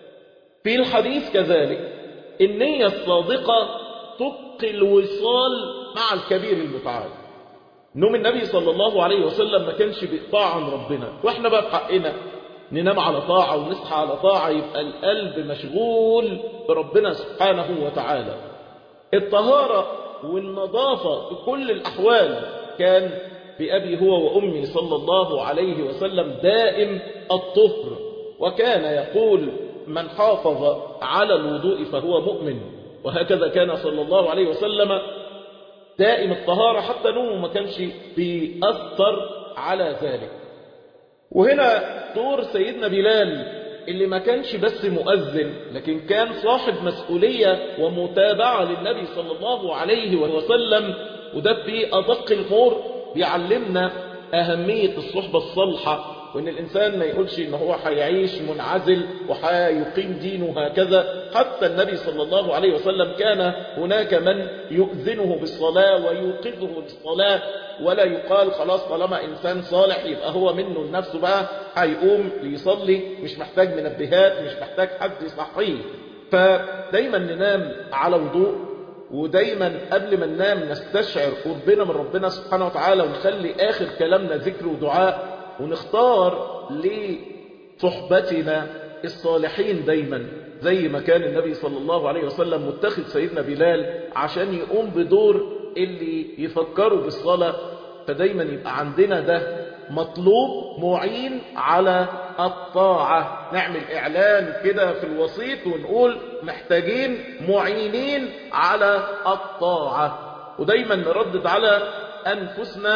في الحديث كذلك النية الصادقة تبقي الوصال مع الكبير المتعال نوم النبي صلى الله عليه وسلم ما كانش بإقطاع عن ربنا واحنا بقى في حقنا ننام على طاعة ونصحى على طاعة يبقى القلب مشغول بربنا سبحانه وتعالى الطهارة والنظافة في كل الأحوال كان بأبي هو وأمي صلى الله عليه وسلم دائم الطهر وكان يقول من حافظ على الوضوء فهو مؤمن وهكذا كان صلى الله عليه وسلم دائم الطهارة حتى نومه ما كانش بيأثر على ذلك وهنا دور سيدنا بلال اللي ما كانش بس مؤذن لكن كان صاحب مسؤولية ومتابعة للنبي صلى الله عليه وسلم وده في أدق الأمور بيعلمنا أهمية الصحبة الصالحة وإن الإنسان ما يقولش إن هو هيعيش منعزل وهيقيم دينه هكذا حتى النبي صلى الله عليه وسلم كان هناك من يؤذنه بالصلاة ويوقظه بالصلاة ولا يقال خلاص طالما إنسان صالح يبقى هو منه لنفسه بقى هيقوم ليصلي مش محتاج منبهات مش محتاج حد يصحيه فدايما ننام على وضوء ودايما قبل ما ننام نستشعر قربنا من ربنا سبحانه وتعالى ونخلي آخر كلامنا ذكر ودعاء ونختار لصحبتنا الصالحين دايما زي ما كان النبي صلى الله عليه وسلم متخذ سيدنا بلال عشان يقوم بدور اللي يفكروا بالصلاة فدايما يبقى عندنا ده مطلوب معين على الطاعة نعمل إعلان كده في الوسيط ونقول محتاجين معينين على الطاعة ودايما نردد على أنفسنا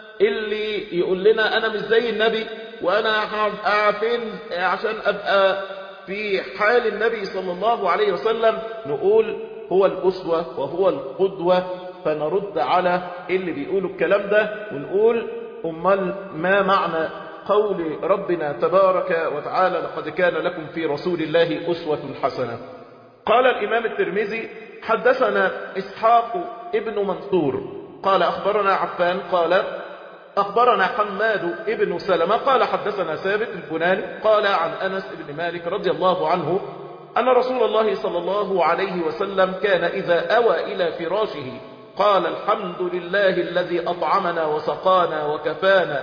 اللي يقول لنا أنا مش زي النبي وأنا هبقى فين عشان أبقى في حال النبي صلى الله عليه وسلم نقول هو الأسوة وهو القدوة فنرد على اللي بيقولوا الكلام ده ونقول أمال ما معنى قول ربنا تبارك وتعالى لقد كان لكم في رسول الله أسوة حسنة قال الإمام الترمذي حدثنا إسحاق ابن منصور قال أخبرنا عفان قال أخبرنا حماد ابن سلمة قال حدثنا ثابت البناني قال عن أنس بن مالك رضي الله عنه أن رسول الله صلى الله عليه وسلم كان إذا أوى إلى فراشه قال الحمد لله الذي أطعمنا وسقانا وكفانا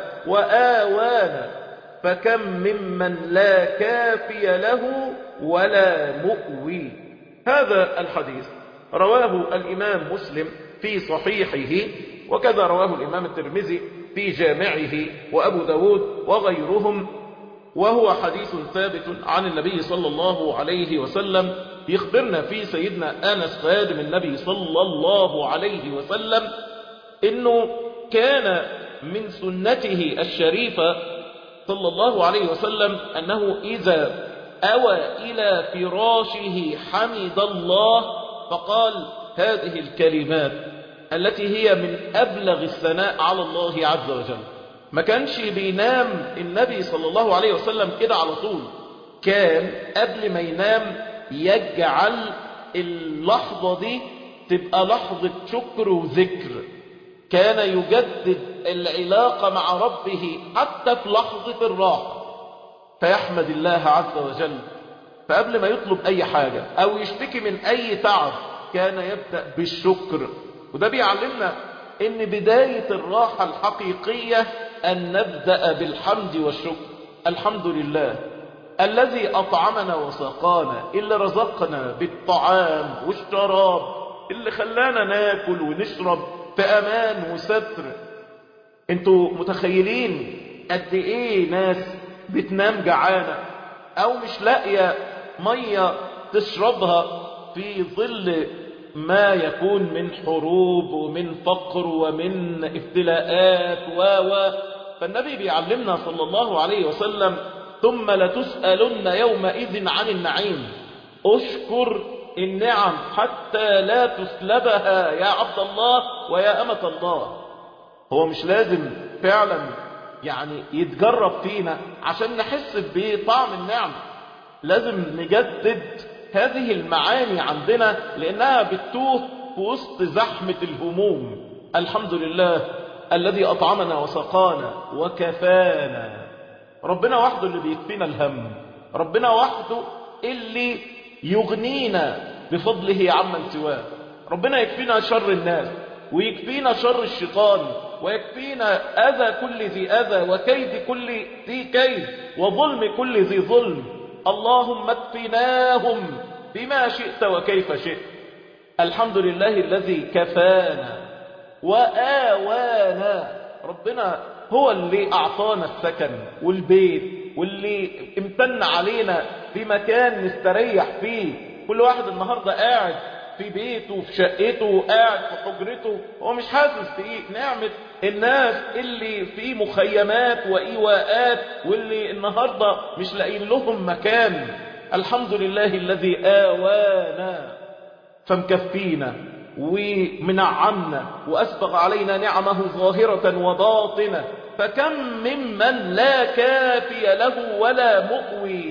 وآوانا فكم ممن لا كافي له ولا مؤوي هذا الحديث رواه الإمام مسلم في صحيحه وكذا رواه الإمام الترمذي في جامعه وأبو داود وغيرهم وهو حديث ثابت عن النبي صلى الله عليه وسلم يخبرنا في سيدنا أنس خادم النبي صلى الله عليه وسلم إنه كان من سنته الشريفة صلى الله عليه وسلم أنه إذا أوى إلى فراشه حمد الله فقال هذه الكلمات التي هي من أبلغ الثناء على الله عز وجل ما كانش بينام النبي صلى الله عليه وسلم كده على طول كان قبل ما ينام يجعل اللحظة دي تبقى لحظة شكر وذكر كان يجدد العلاقة مع ربه حتى في لحظة الراحة فيحمد الله عز وجل فقبل ما يطلب أي حاجة أو يشتكي من أي تعب كان يبدأ بالشكر وده بيعلمنا ان بداية الراحة الحقيقية ان نبدأ بالحمد والشكر الحمد لله الذي اطعمنا وسقانا اللي رزقنا بالطعام والشراب اللي خلانا ناكل ونشرب في امان وستر انتوا متخيلين قد ايه ناس بتنام جعانة او مش لاقية مية تشربها في ظل ما يكون من حروب ومن فقر ومن ابتلاءات و و فالنبي بيعلمنا صلى الله عليه وسلم ثم لتسألن يومئذ عن النعيم اشكر النعم حتى لا تسلبها يا عبد الله ويا أمة الله هو مش لازم فعلا يعني يتجرب فينا عشان نحس بطعم النعم لازم نجدد هذه المعاني عندنا لأنها بتوه في وسط زحمة الهموم الحمد لله الذي أطعمنا وسقانا وكفانا ربنا وحده اللي بيكفينا الهم ربنا وحده اللي يغنينا بفضله عمن سواه ربنا يكفينا شر الناس ويكفينا شر الشيطان ويكفينا أذى كل ذي أذى وكيد كل ذي كيد وظلم كل ذي ظلم اللهم اكفناهم بما شئت وكيف شئت الحمد لله الذي كفانا وآوانا ربنا هو اللي أعطانا السكن والبيت واللي امتن علينا في مكان نستريح فيه كل واحد النهاردة قاعد في بيته في شقته قاعد في حجرته هو مش حاسس بإيه نعمة الناس اللي في مخيمات وإيواءات واللي النهاردة مش لاقيين لهم مكان الحمد لله الذي آوانا فمكفينا ومنعمنا وأسبغ علينا نعمه ظاهرة وباطنة فكم ممن لا كافي له ولا مؤوي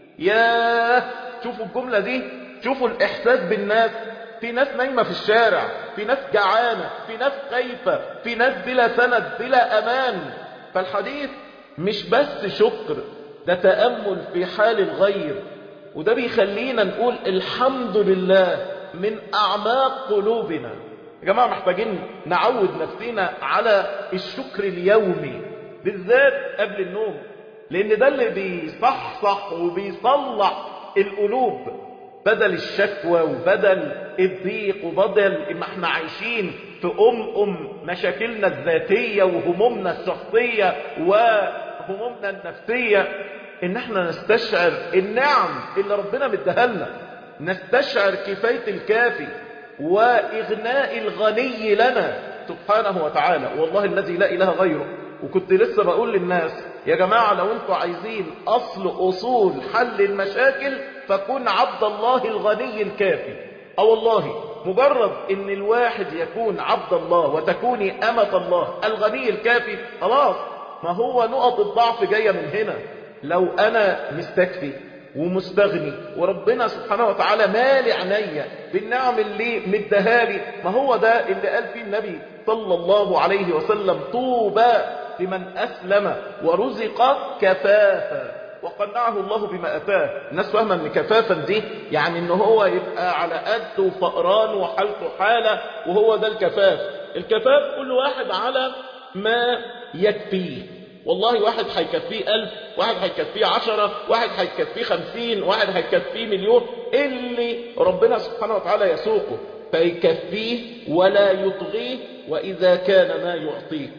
ياه شوفوا الجملة دي شوفوا الإحساس بالناس في ناس نايمة في الشارع في ناس جعانة في ناس خايفة في ناس بلا سند بلا أمان فالحديث مش بس شكر ده تأمل في حال الغير وده بيخلينا نقول الحمد لله من أعماق قلوبنا يا جماعة محتاجين نعود نفسنا على الشكر اليومي بالذات قبل النوم لأن ده اللي بيصحصح وبيصلح القلوب بدل الشكوى وبدل الضيق وبدل ما احنا عايشين في أم أم مشاكلنا الذاتية وهمومنا الشخصية وهمومنا النفسية ان احنا نستشعر النعم اللي ربنا مديها لنا نستشعر كفاية الكافي وإغناء الغني لنا سبحانه وتعالى والله الذي لا إله غيره وكنت لسه بقول للناس يا جماعة لو انتوا عايزين أصل أصول حل المشاكل فكن عبد الله الغني الكافي أو والله مجرد ان الواحد يكون عبد الله وتكوني أمة الله الغني الكافي خلاص ما هو نقط الضعف جاية من هنا لو أنا مستكفي ومستغني وربنا سبحانه وتعالى مالي عينيا بالنعم اللي مدهالي ما هو ده اللي قال فيه النبي صلى الله عليه وسلم طوبى لمن أسلم ورزق كفافا وقنعه الله بما أتاه الناس فاهمة ان كفافا دي يعني ان هو يبقى على قد وفقران وحالته حالة وهو ده الكفاف الكفاف كل واحد على ما يكفيه والله واحد هيكفيه ألف واحد هيكفيه عشرة واحد هيكفيه خمسين واحد هيكفيه مليون اللي ربنا سبحانه وتعالى يسوقه فيكفيه ولا يطغيه وإذا كان ما يعطيك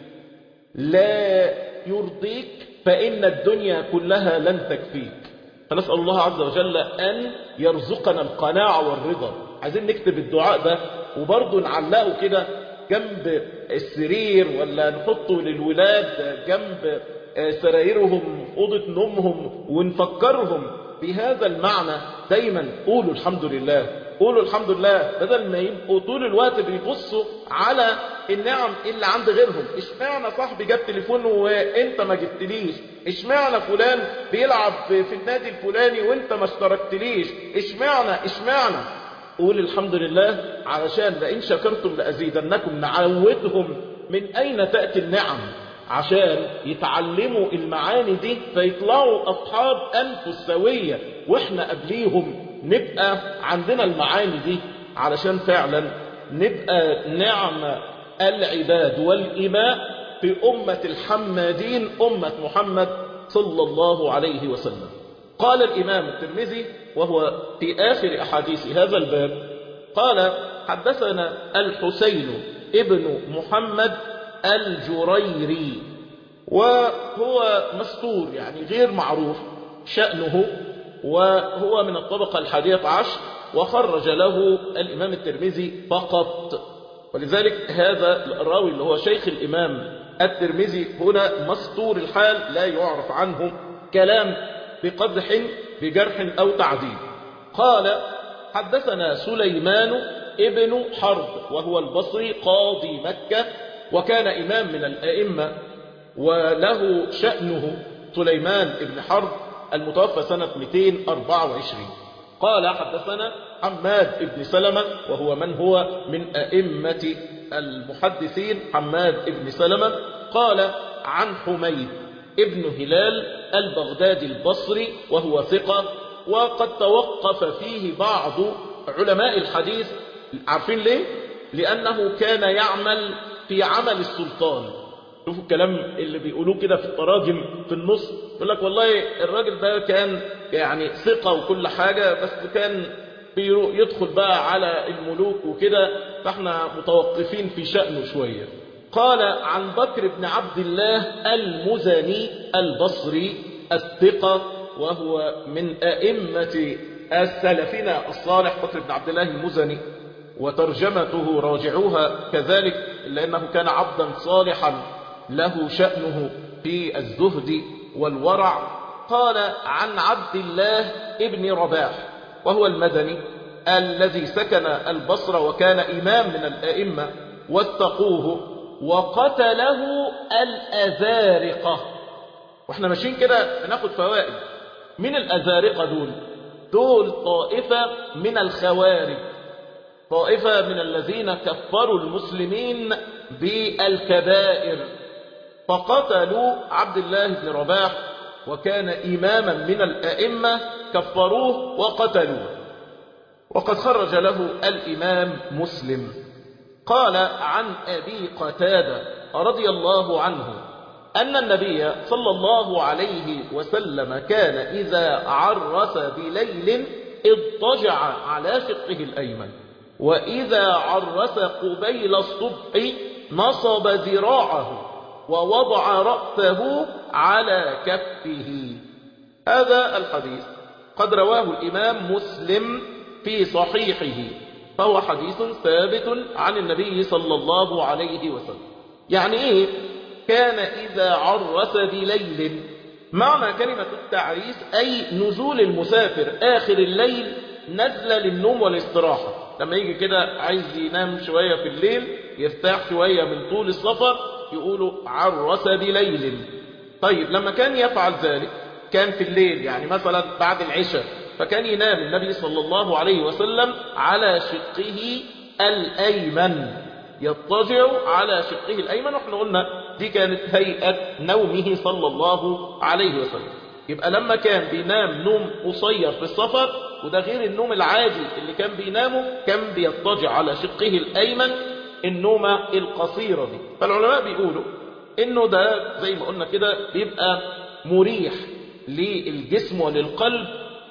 لا يرضيك فإن الدنيا كلها لن تكفيك فنسأل الله عز وجل أن يرزقنا القناعة والرضا عايزين نكتب الدعاء ده وبرضه نعلقه كده جنب السرير ولا نحطه للولاد جنب سرايرهم في أوضة نومهم ونفكرهم بهذا المعنى دايما قولوا الحمد لله قولوا الحمد لله بدل ما يبقوا طول الوقت بيبصوا على النعم اللي عند غيرهم اشمعنى صاحبي جاب تليفون وانت ما جبتليش اشمعنى فلان بيلعب في النادي الفلاني وانت ما اشتركتليش اشمعنى اشمعنى قول الحمد لله علشان لئن شكرتم لأزيدنكم نعودهم من أين تأتي النعم عشان يتعلموا المعاني دي فيطلعوا أصحاب أنفس سوية وإحنا قبليهم نبقى عندنا المعاني دي علشان فعلا نبقى نعم العباد والإماء في أمة الحمادين أمة محمد صلى الله عليه وسلم قال الإمام الترمذي وهو في آخر أحاديث هذا الباب قال حدثنا الحسين ابن محمد الجريري وهو مستور يعني غير معروف شأنه وهو من الطبقة الحادية عشر وخرج له الإمام الترمذي فقط ولذلك هذا الراوي اللي هو شيخ الإمام الترمذي هنا مستور الحال لا يعرف عنه كلام بقدح بجرح أو تعديل قال حدثنا سليمان ابن حرب وهو البصري قاضي مكة وكان إمام من الأئمة وله شأنه سليمان ابن حرب المتوفى سنة 224 قال حدثنا حماد ابن سلمة وهو من هو من أئمة المحدثين حماد ابن سلمة قال عن حميد ابن هلال البغدادي البصري وهو ثقة وقد توقف فيه بعض علماء الحديث عارفين ليه؟ لأنه كان يعمل في عمل السلطان شوفوا الكلام اللي بيقولوه كده في التراجم في النص يقول لك والله الراجل ده كان يعني ثقة وكل حاجة بس كان يدخل بقى على الملوك وكده فاحنا متوقفين في شأنه شوية قال عن بكر بن عبد الله المزني البصري الثقة وهو من أئمة السلفين الصالح بكر بن عبد الله المزني وترجمته راجعوها كذلك لأنه كان عبدا صالحا له شأنه في الزهد والورع قال عن عبد الله ابن رباح وهو المدني الذي سكن البصرة وكان إمام من الأئمة واتقوه وقتله الأزارقة واحنا ماشيين كده بناخد فوائد من الأزارقة دول دول طائفة من الخوارج طائفة من الذين كفروا المسلمين بالكبائر فقتلوا عبد الله بن رباح وكان إماما من الأئمة كفروه وقتلوه وقد خرج له الإمام مسلم قال عن أبي قتادة رضي الله عنه أن النبي صلى الله عليه وسلم كان إذا عرس بليل اضطجع على شقه الأيمن وإذا عرس قبيل الصبح نصب ذراعه ووضع رأسه على كفه هذا الحديث قد رواه الإمام مسلم في صحيحه فهو حديث ثابت عن النبي صلى الله عليه وسلم يعني إيه كان إذا عرس بليل معنى كلمة التعريس أي نزول المسافر آخر الليل نزل للنوم والاستراحة لما يجي كده عايز ينام شوية في الليل يرتاح شوية من طول السفر يقولوا عرس بليل طيب لما كان يفعل ذلك كان في الليل يعني مثلا بعد العشاء فكان ينام النبي صلى الله عليه وسلم على شقه الأيمن يضطجع على شقه الأيمن واحنا قلنا دي كانت هيئة نومه صلى الله عليه وسلم يبقى لما كان بينام نوم قصير في السفر وده غير النوم العادي اللي كان بينامه كان بيضطجع على شقه الأيمن النومة القصيرة دي فالعلماء بيقولوا انه ده زي ما قلنا كده بيبقى مريح للجسم وللقلب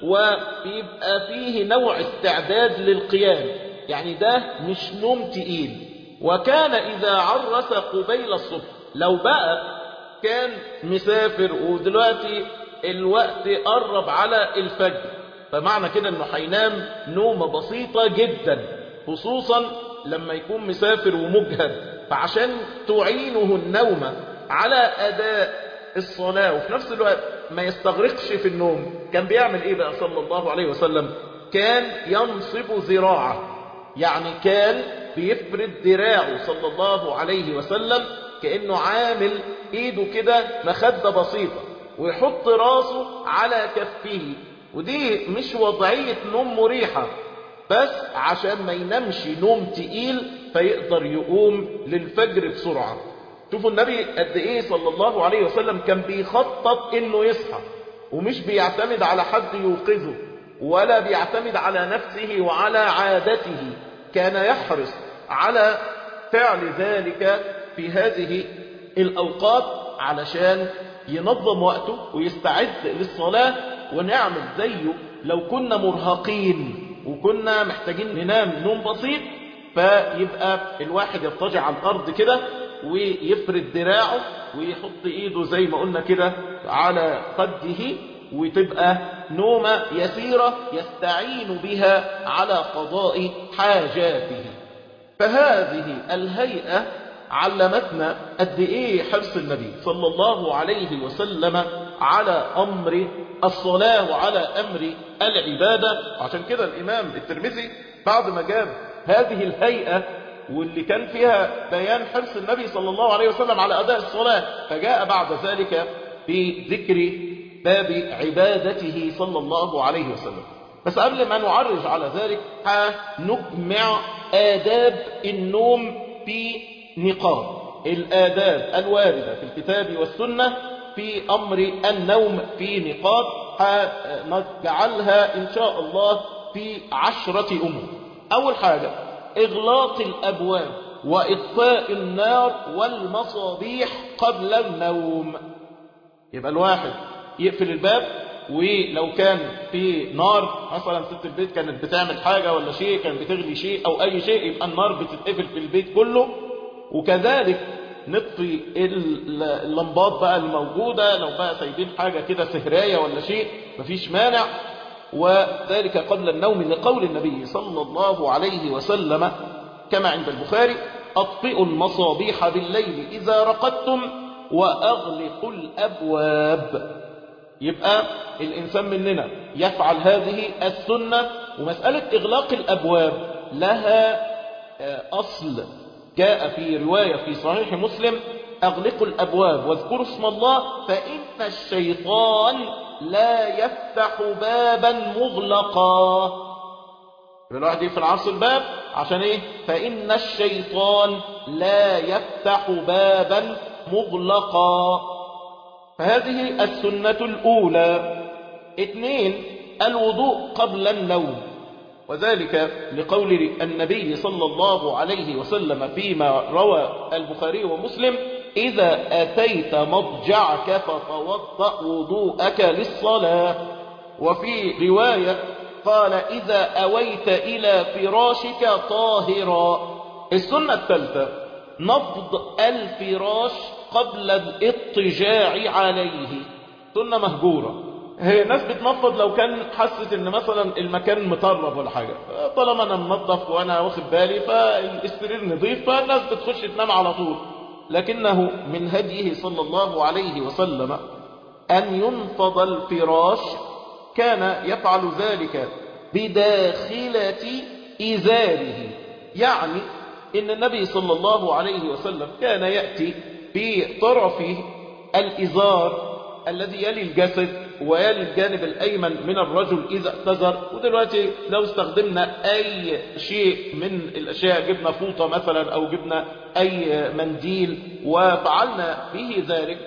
وبيبقى فيه نوع استعداد للقيام يعني ده مش نوم تقيل وكان إذا عرس قبيل الصبح لو بقى كان مسافر ودلوقتي الوقت قرب على الفجر فمعنى كده انه هينام نومة بسيطة جدا خصوصا لما يكون مسافر ومجهد فعشان تعينه النوم على أداء الصلاة وفي نفس الوقت ما يستغرقش في النوم كان بيعمل ايه بقى صلى الله عليه وسلم كان ينصب ذراعه يعني كان بيفرد ذراعه صلى الله عليه وسلم كأنه عامل ايده كده مخدة بسيطة ويحط راسه على كفه ودي مش وضعية نوم مريحة بس عشان ما ينامش نوم تقيل فيقدر يقوم للفجر بسرعة شوفوا النبي قد ايه صلى الله عليه وسلم كان بيخطط انه يصحى ومش بيعتمد على حد يوقظه ولا بيعتمد على نفسه وعلى عادته كان يحرص على فعل ذلك في هذه الأوقات علشان ينظم وقته ويستعد للصلاة ونعمل زيه لو كنا مرهقين وكنا محتاجين ننام نوم بسيط فيبقى الواحد يضطجع على الأرض كده ويفرد دراعه ويحط ايده زي ما قلنا كده على خده وتبقى نومة يسيرة يستعين بها على قضاء حاجاته فهذه الهيئة علمتنا قد ايه حرص النبي صلى الله عليه وسلم على امر الصلاة وعلى امر العبادة عشان كده الامام الترمذي بعد ما جاب هذه الهيئة واللي كان فيها بيان حرص النبي صلى الله عليه وسلم على أداء الصلاة فجاء بعد ذلك بذكر باب عبادته صلى الله عليه وسلم بس قبل ما نعرج على ذلك هنجمع آداب النوم في نقاط الآداب الواردة في الكتاب والسنة في أمر النوم في نقاط هنجعلها إن شاء الله في عشرة أمور أول حاجة إغلاق الأبواب وإطفاء النار والمصابيح قبل النوم يبقى الواحد يقفل الباب ولو كان في نار مثلا ست البيت كانت بتعمل حاجة ولا شيء كانت بتغلي شيء أو أي شيء يبقى النار بتتقفل في البيت كله وكذلك نطفي اللمبات بقى الموجودة لو بقى سايبين حاجة كده سهراية ولا شيء مفيش مانع وذلك قبل النوم لقول النبي صلى الله عليه وسلم كما عند البخاري أطفئوا المصابيح بالليل إذا رقدتم وأغلقوا الأبواب يبقى الإنسان مننا يفعل هذه السنة ومسألة إغلاق الأبواب لها أصل جاء في رواية في صحيح مسلم أغلقوا الأبواب واذكروا اسم الله فإن الشيطان لا يفتح بابا مغلقا الواحد يقفل عرض الباب عشان ايه فإن الشيطان لا يفتح بابا مغلقا فهذه السنة الأولى اثنين الوضوء قبل النوم وذلك لقول النبي صلى الله عليه وسلم فيما روى البخاري ومسلم إذا أتيت مضجعك فتوضأ وضوءك للصلاة وفي رواية قال إذا أويت إلى فراشك طاهرا السنة الثالثة نفض الفراش قبل الاضطجاع عليه سنة مهجورة هي ناس بتنفض لو كان حست ان مثلا المكان مطرب ولا حاجة طالما انا منظف وانا واخد بالي فالسرير نظيف فالناس بتخش تنام على طول لكنه من هديه صلى الله عليه وسلم ان ينفض الفراش كان يفعل ذلك بداخلة إزاره يعني إن النبي صلى الله عليه وسلم كان يأتي بطرف الإزار الذي يلي الجسد ويلي الجانب الأيمن من الرجل إذا اعتذر ودلوقتي لو استخدمنا أي شيء من الأشياء جبنا فوطة مثلا أو جبنا أي منديل وفعلنا به ذلك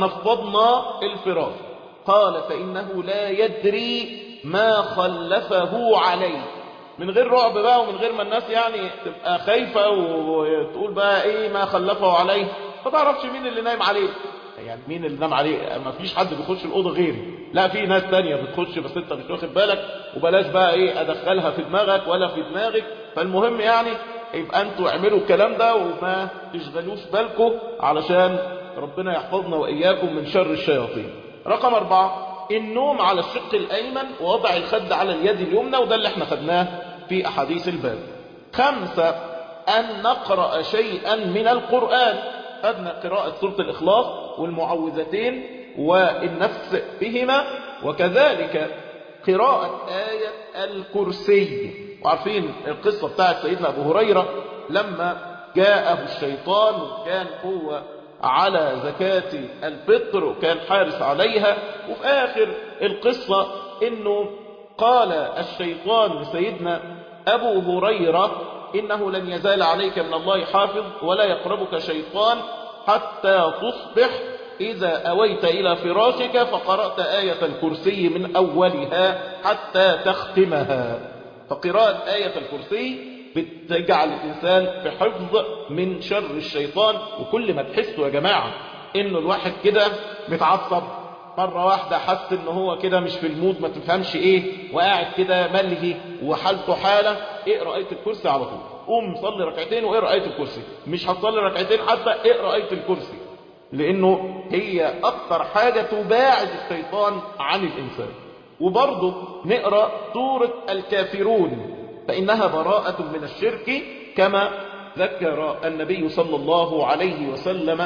فنفضنا الفراش قال فإنه لا يدري ما خلفه عليه من غير رعب بقى ومن غير ما الناس يعني تبقى خايفة وتقول بقى ايه ما خلفه عليه ما تعرفش مين اللي نايم عليه يعني مين اللي نام عليه ما فيش حد بيخش الأوضة غيري لا في ناس تانية بتخش بس انت مش واخد بالك وبلاش بقى ايه ادخلها في دماغك ولا في دماغك فالمهم يعني يبقى انتوا اعملوا الكلام ده وما تشغلوش بالكم علشان ربنا يحفظنا وإياكم من شر الشياطين رقم أربعة النوم على الشق الأيمن ووضع الخد على اليد اليمنى وده اللي احنا خدناه في أحاديث الباب خمسة أن نقرأ شيئا من القرآن خدنا قراءة سورة الإخلاص والمعوذتين والنفس بهما وكذلك قراءة آية الكرسي وعارفين القصة بتاعت سيدنا أبو هريرة لما جاءه الشيطان وكان هو على زكاة الفطر وكان حارس عليها وفي آخر القصة انه قال الشيطان لسيدنا أبو هريرة إنه لن يزال عليك من الله حافظ ولا يقربك شيطان حتى تصبح إذا أويت إلى فراشك فقرأت آية الكرسي من أولها حتى تختمها فقراءة آية الكرسي بتجعل الإنسان في حفظ من شر الشيطان وكل ما تحسوا يا جماعة إنه الواحد كده متعصب مرة واحدة حس إن هو كده مش في المود ما تفهمش إيه وقاعد كده ملهي وحالته حالة اقرأ آية الكرسي على طول قوم صلي ركعتين واقرأ آية الكرسي مش هتصلي ركعتين حتى اقرأ آية الكرسي لأنه هي أكثر حاجة تباعد الشيطان عن الإنسان وبرضه نقرأ سورة الكافرون فإنها براءة من الشرك كما ذكر النبي صلى الله عليه وسلم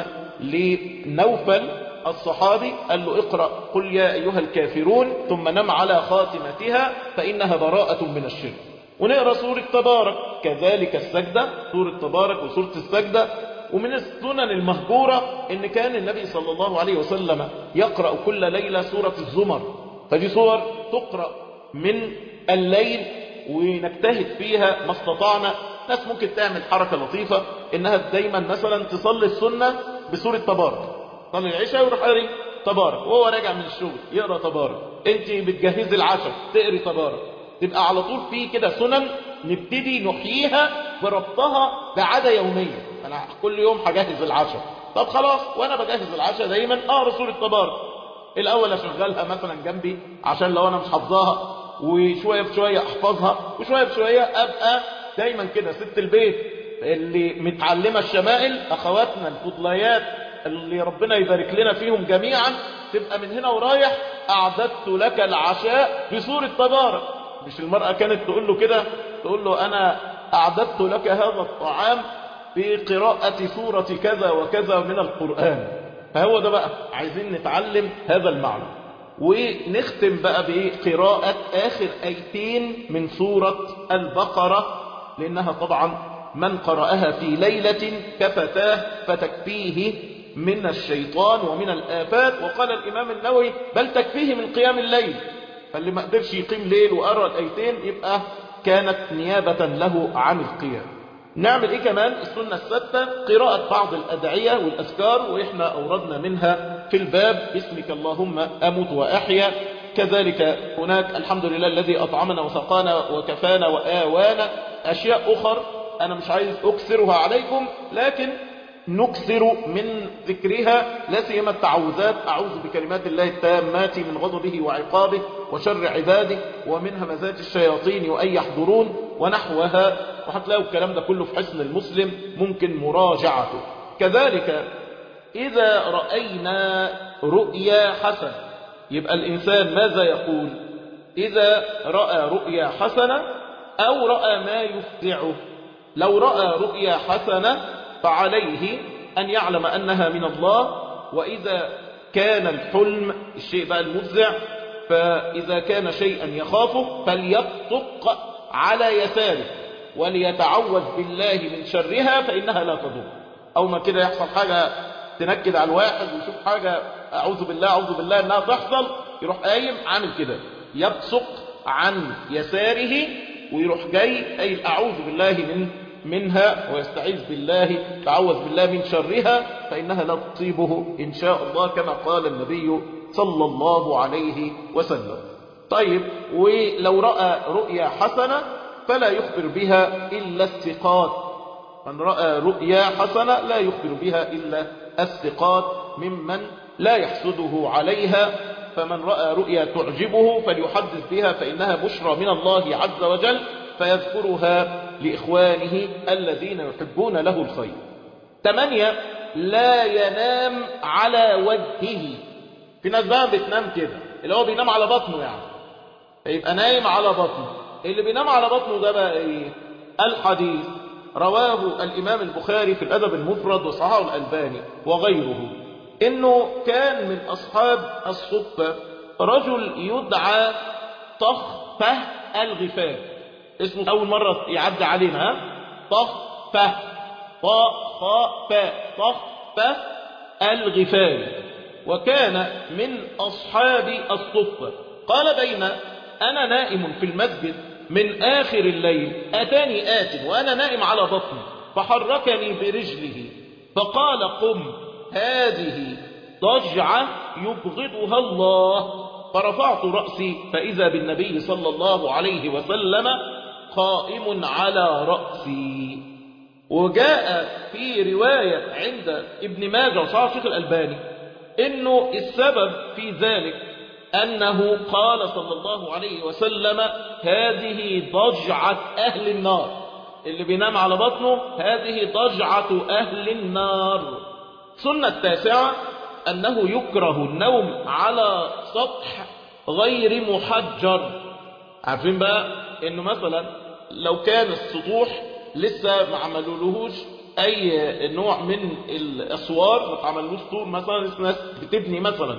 لنوفل الصحابي قال له اقرأ قل يا أيها الكافرون ثم نم على خاتمتها فإنها براءة من الشرك ونقرأ سورة تبارك كذلك السجدة سورة تبارك وسورة السجدة ومن السنن المهجورة ان كان النبي صلى الله عليه وسلم يقرأ كل ليلة سورة الزمر فدي صور تقرأ من الليل ونجتهد فيها ما استطعنا ناس ممكن تعمل حركة لطيفة انها دايما مثلا تصلي السنة بسورة تبارك صلي العشاء ويروح قاري تبارك وهو راجع من الشغل يقرا تبارك انت بتجهزي العشاء تقري تبارك تبقى على طول في كده سنن نبتدي نحييها بربطها بعادة يومية انا كل يوم هجهز العشاء طب خلاص وانا بجهز العشاء دايما اقرا سورة تبارك الاول اشغلها مثلا جنبي عشان لو انا مش حافظاها وشوية بشوية احفظها وشوية بشوية ابقى دايما كده ست البيت اللي متعلمة الشمائل اخواتنا الفضليات اللي ربنا يبارك لنا فيهم جميعا تبقى من هنا ورايح أعددت لك العشاء بسورة تبارك مش المرأة كانت تقول له كده تقول له أنا أعددت لك هذا الطعام بقراءة سورة كذا وكذا من القرآن فهو ده بقى عايزين نتعلم هذا المعنى ونختم بقى بقراءة آخر أيتين من سورة البقرة لأنها طبعا من قرأها في ليلة كفتاه فتكفيه من الشيطان ومن الآفات وقال الإمام النووي بل تكفيه من قيام الليل فاللي ما قدرش يقيم ليل وقرأ الأيتين يبقى كانت نيابة له عن القيام نعمل ايه كمان السنة الستة قراءة بعض الأدعية والأذكار وإحنا أوردنا منها في الباب باسمك اللهم أموت وأحيا كذلك هناك الحمد لله الذي أطعمنا وسقانا وكفانا وآوانا أشياء أخر أنا مش عايز أكثرها عليكم لكن نكثر من ذكرها لا سيما التعوذات أعوذ بكلمات الله التامات من غضبه وعقابه وشر عباده ومن همزات الشياطين وأن يحضرون ونحوها وهتلاقوا الكلام ده كله في حسن المسلم ممكن مراجعته كذلك إذا رأينا رؤيا حسنة يبقى الإنسان ماذا يقول إذا رأى رؤيا حسنة أو رأى ما يفزعه لو رأى رؤيا حسنة فعليه أن يعلم أنها من الله وإذا كان الحلم الشيء بقى المفزع فإذا كان شيئا يخافه فليبصق على يساره وليتعوذ بالله من شرها فإنها لا تضر أو ما كده يحصل حاجة تنكد على الواحد ويشوف حاجة أعوذ بالله أعوذ بالله أنها تحصل يروح قايم عامل كده يبصق عن يساره ويروح جاي أي أعوذ بالله من منها ويستعيذ بالله تعوذ بالله من شرها فإنها لا تصيبه إن شاء الله كما قال النبي صلى الله عليه وسلم طيب ولو رأى رؤيا حسنة فلا يخبر بها إلا الثقات من رأى رؤيا حسنة لا يخبر بها إلا الثقات ممن لا يحسده عليها فمن رأى رؤيا تعجبه فليحدث بها فإنها بشرى من الله عز وجل فيذكرها لإخوانه الذين يحبون له الخير ثمانية لا ينام على وجهه في ناس بقى بتنام كده اللي هو بينام على بطنه يعني يبقى نايم على بطنه اللي بينام على بطنه ده بقى ايه الحديث رواه الإمام البخاري في الأدب المفرد وصححه الألباني وغيره إنه كان من أصحاب الصفة رجل يدعى طخفة الغفار اسمه أول مرة يعدي علينا طخفة طخفة طخفة الغفار وكان من أصحاب الصفة قال بين أنا نائم في المسجد من آخر الليل أتاني آت وأنا نائم على بطني فحركني برجله فقال قم هذه ضجعة يبغضها الله فرفعت رأسي فإذا بالنبي صلى الله عليه وسلم قائم على رأسي وجاء في رواية عند ابن ماجه وصحيح الشيخ الألباني إنه السبب في ذلك أنه قال صلى الله عليه وسلم هذه ضجعة أهل النار اللي بينام على بطنه هذه ضجعة أهل النار سنة التاسعة أنه يكره النوم على سطح غير محجر عارفين بقى أنه مثلا لو كان السطوح لسه ما عملولهوش أي نوع من الأسوار ما تعملوش طول مثلا الناس بتبني مثلا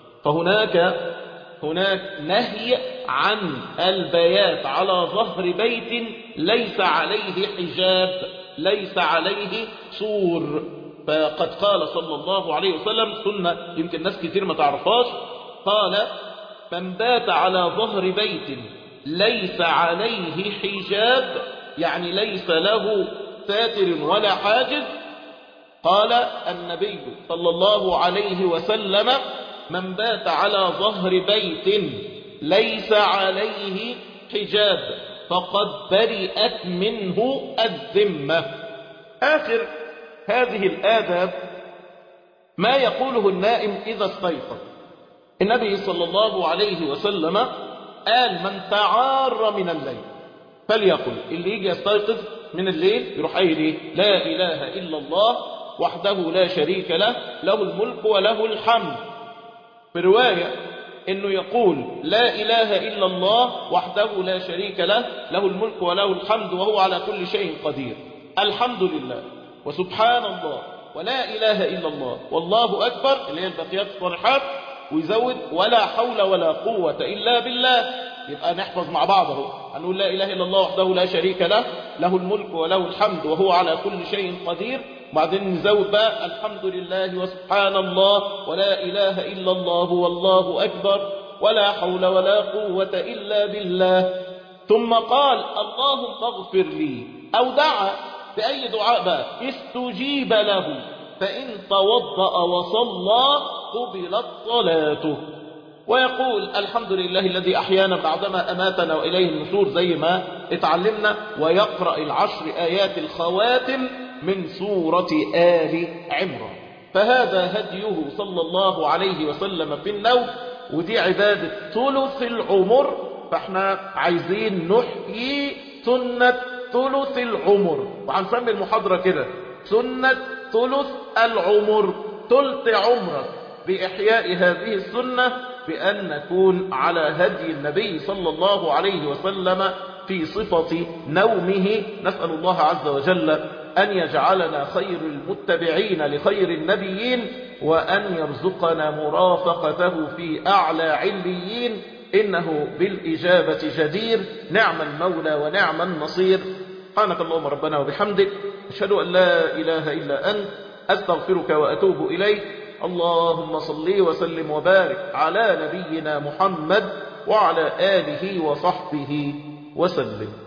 فهناك هناك نهي عن البيات على ظهر بيت ليس عليه حجاب ليس عليه سور فقد قال صلى الله عليه وسلم سنة يمكن ناس كتير ما تعرفهاش قال من بات على ظهر بيت ليس عليه حجاب يعني ليس له ساتر ولا حاجز قال النبي صلى الله عليه وسلم من بات على ظهر بيت ليس عليه حجاب فقد برئت منه الذمة آخر هذه الآداب ما يقوله النائم إذا استيقظ النبي صلى الله عليه وسلم قال من تعار من الليل فليقل اللي يجي يستيقظ من الليل يروح قايل ايه لا إله إلا الله وحده لا شريك له له الملك وله الحمد في رواية انه يقول لا اله الا الله وحده لا شريك له له الملك وله الحمد وهو على كل شيء قدير الحمد لله وسبحان الله ولا اله الا الله والله اكبر اللي هي البقيات الصالحات ويزود ولا حول ولا قوة الا بالله يبقى نحفظ مع بعض اهو هنقول لا اله الا الله وحده لا شريك له له الملك وله الحمد وهو على كل شيء قدير وبعدين نزود بقى الحمد لله وسبحان الله ولا إله إلا الله والله أكبر ولا حول ولا قوة إلا بالله ثم قال اللهم اغفر لي أو دعا بأي دعاء بقى استجيب له فإن توضأ وصلى قبلت صلاته ويقول الحمد لله الذي أحيانا بعدما أماتنا وإليه النشور زي ما اتعلمنا ويقرأ العشر آيات الخواتم من سورة آل عمران فهذا هديه صلى الله عليه وسلم في النوم ودي عبادة ثلث العمر فاحنا عايزين نحيي سنة ثلث العمر وهنسمي المحاضرة كده سنة ثلث العمر ثلث عمرك بإحياء هذه السنة بأن نكون على هدي النبي صلى الله عليه وسلم في صفة نومه نسأل الله عز وجل أن يجعلنا خير المتبعين لخير النبيين وأن يرزقنا مرافقته في أعلى عليين إنه بالإجابة جدير نعم المولى ونعم النصير سبحانك اللهم ربنا وبحمدك أشهد أن لا إله إلا أنت أستغفرك وأتوب إليك اللهم صل وسلم وبارك على نبينا محمد وعلى آله وصحبه وسلم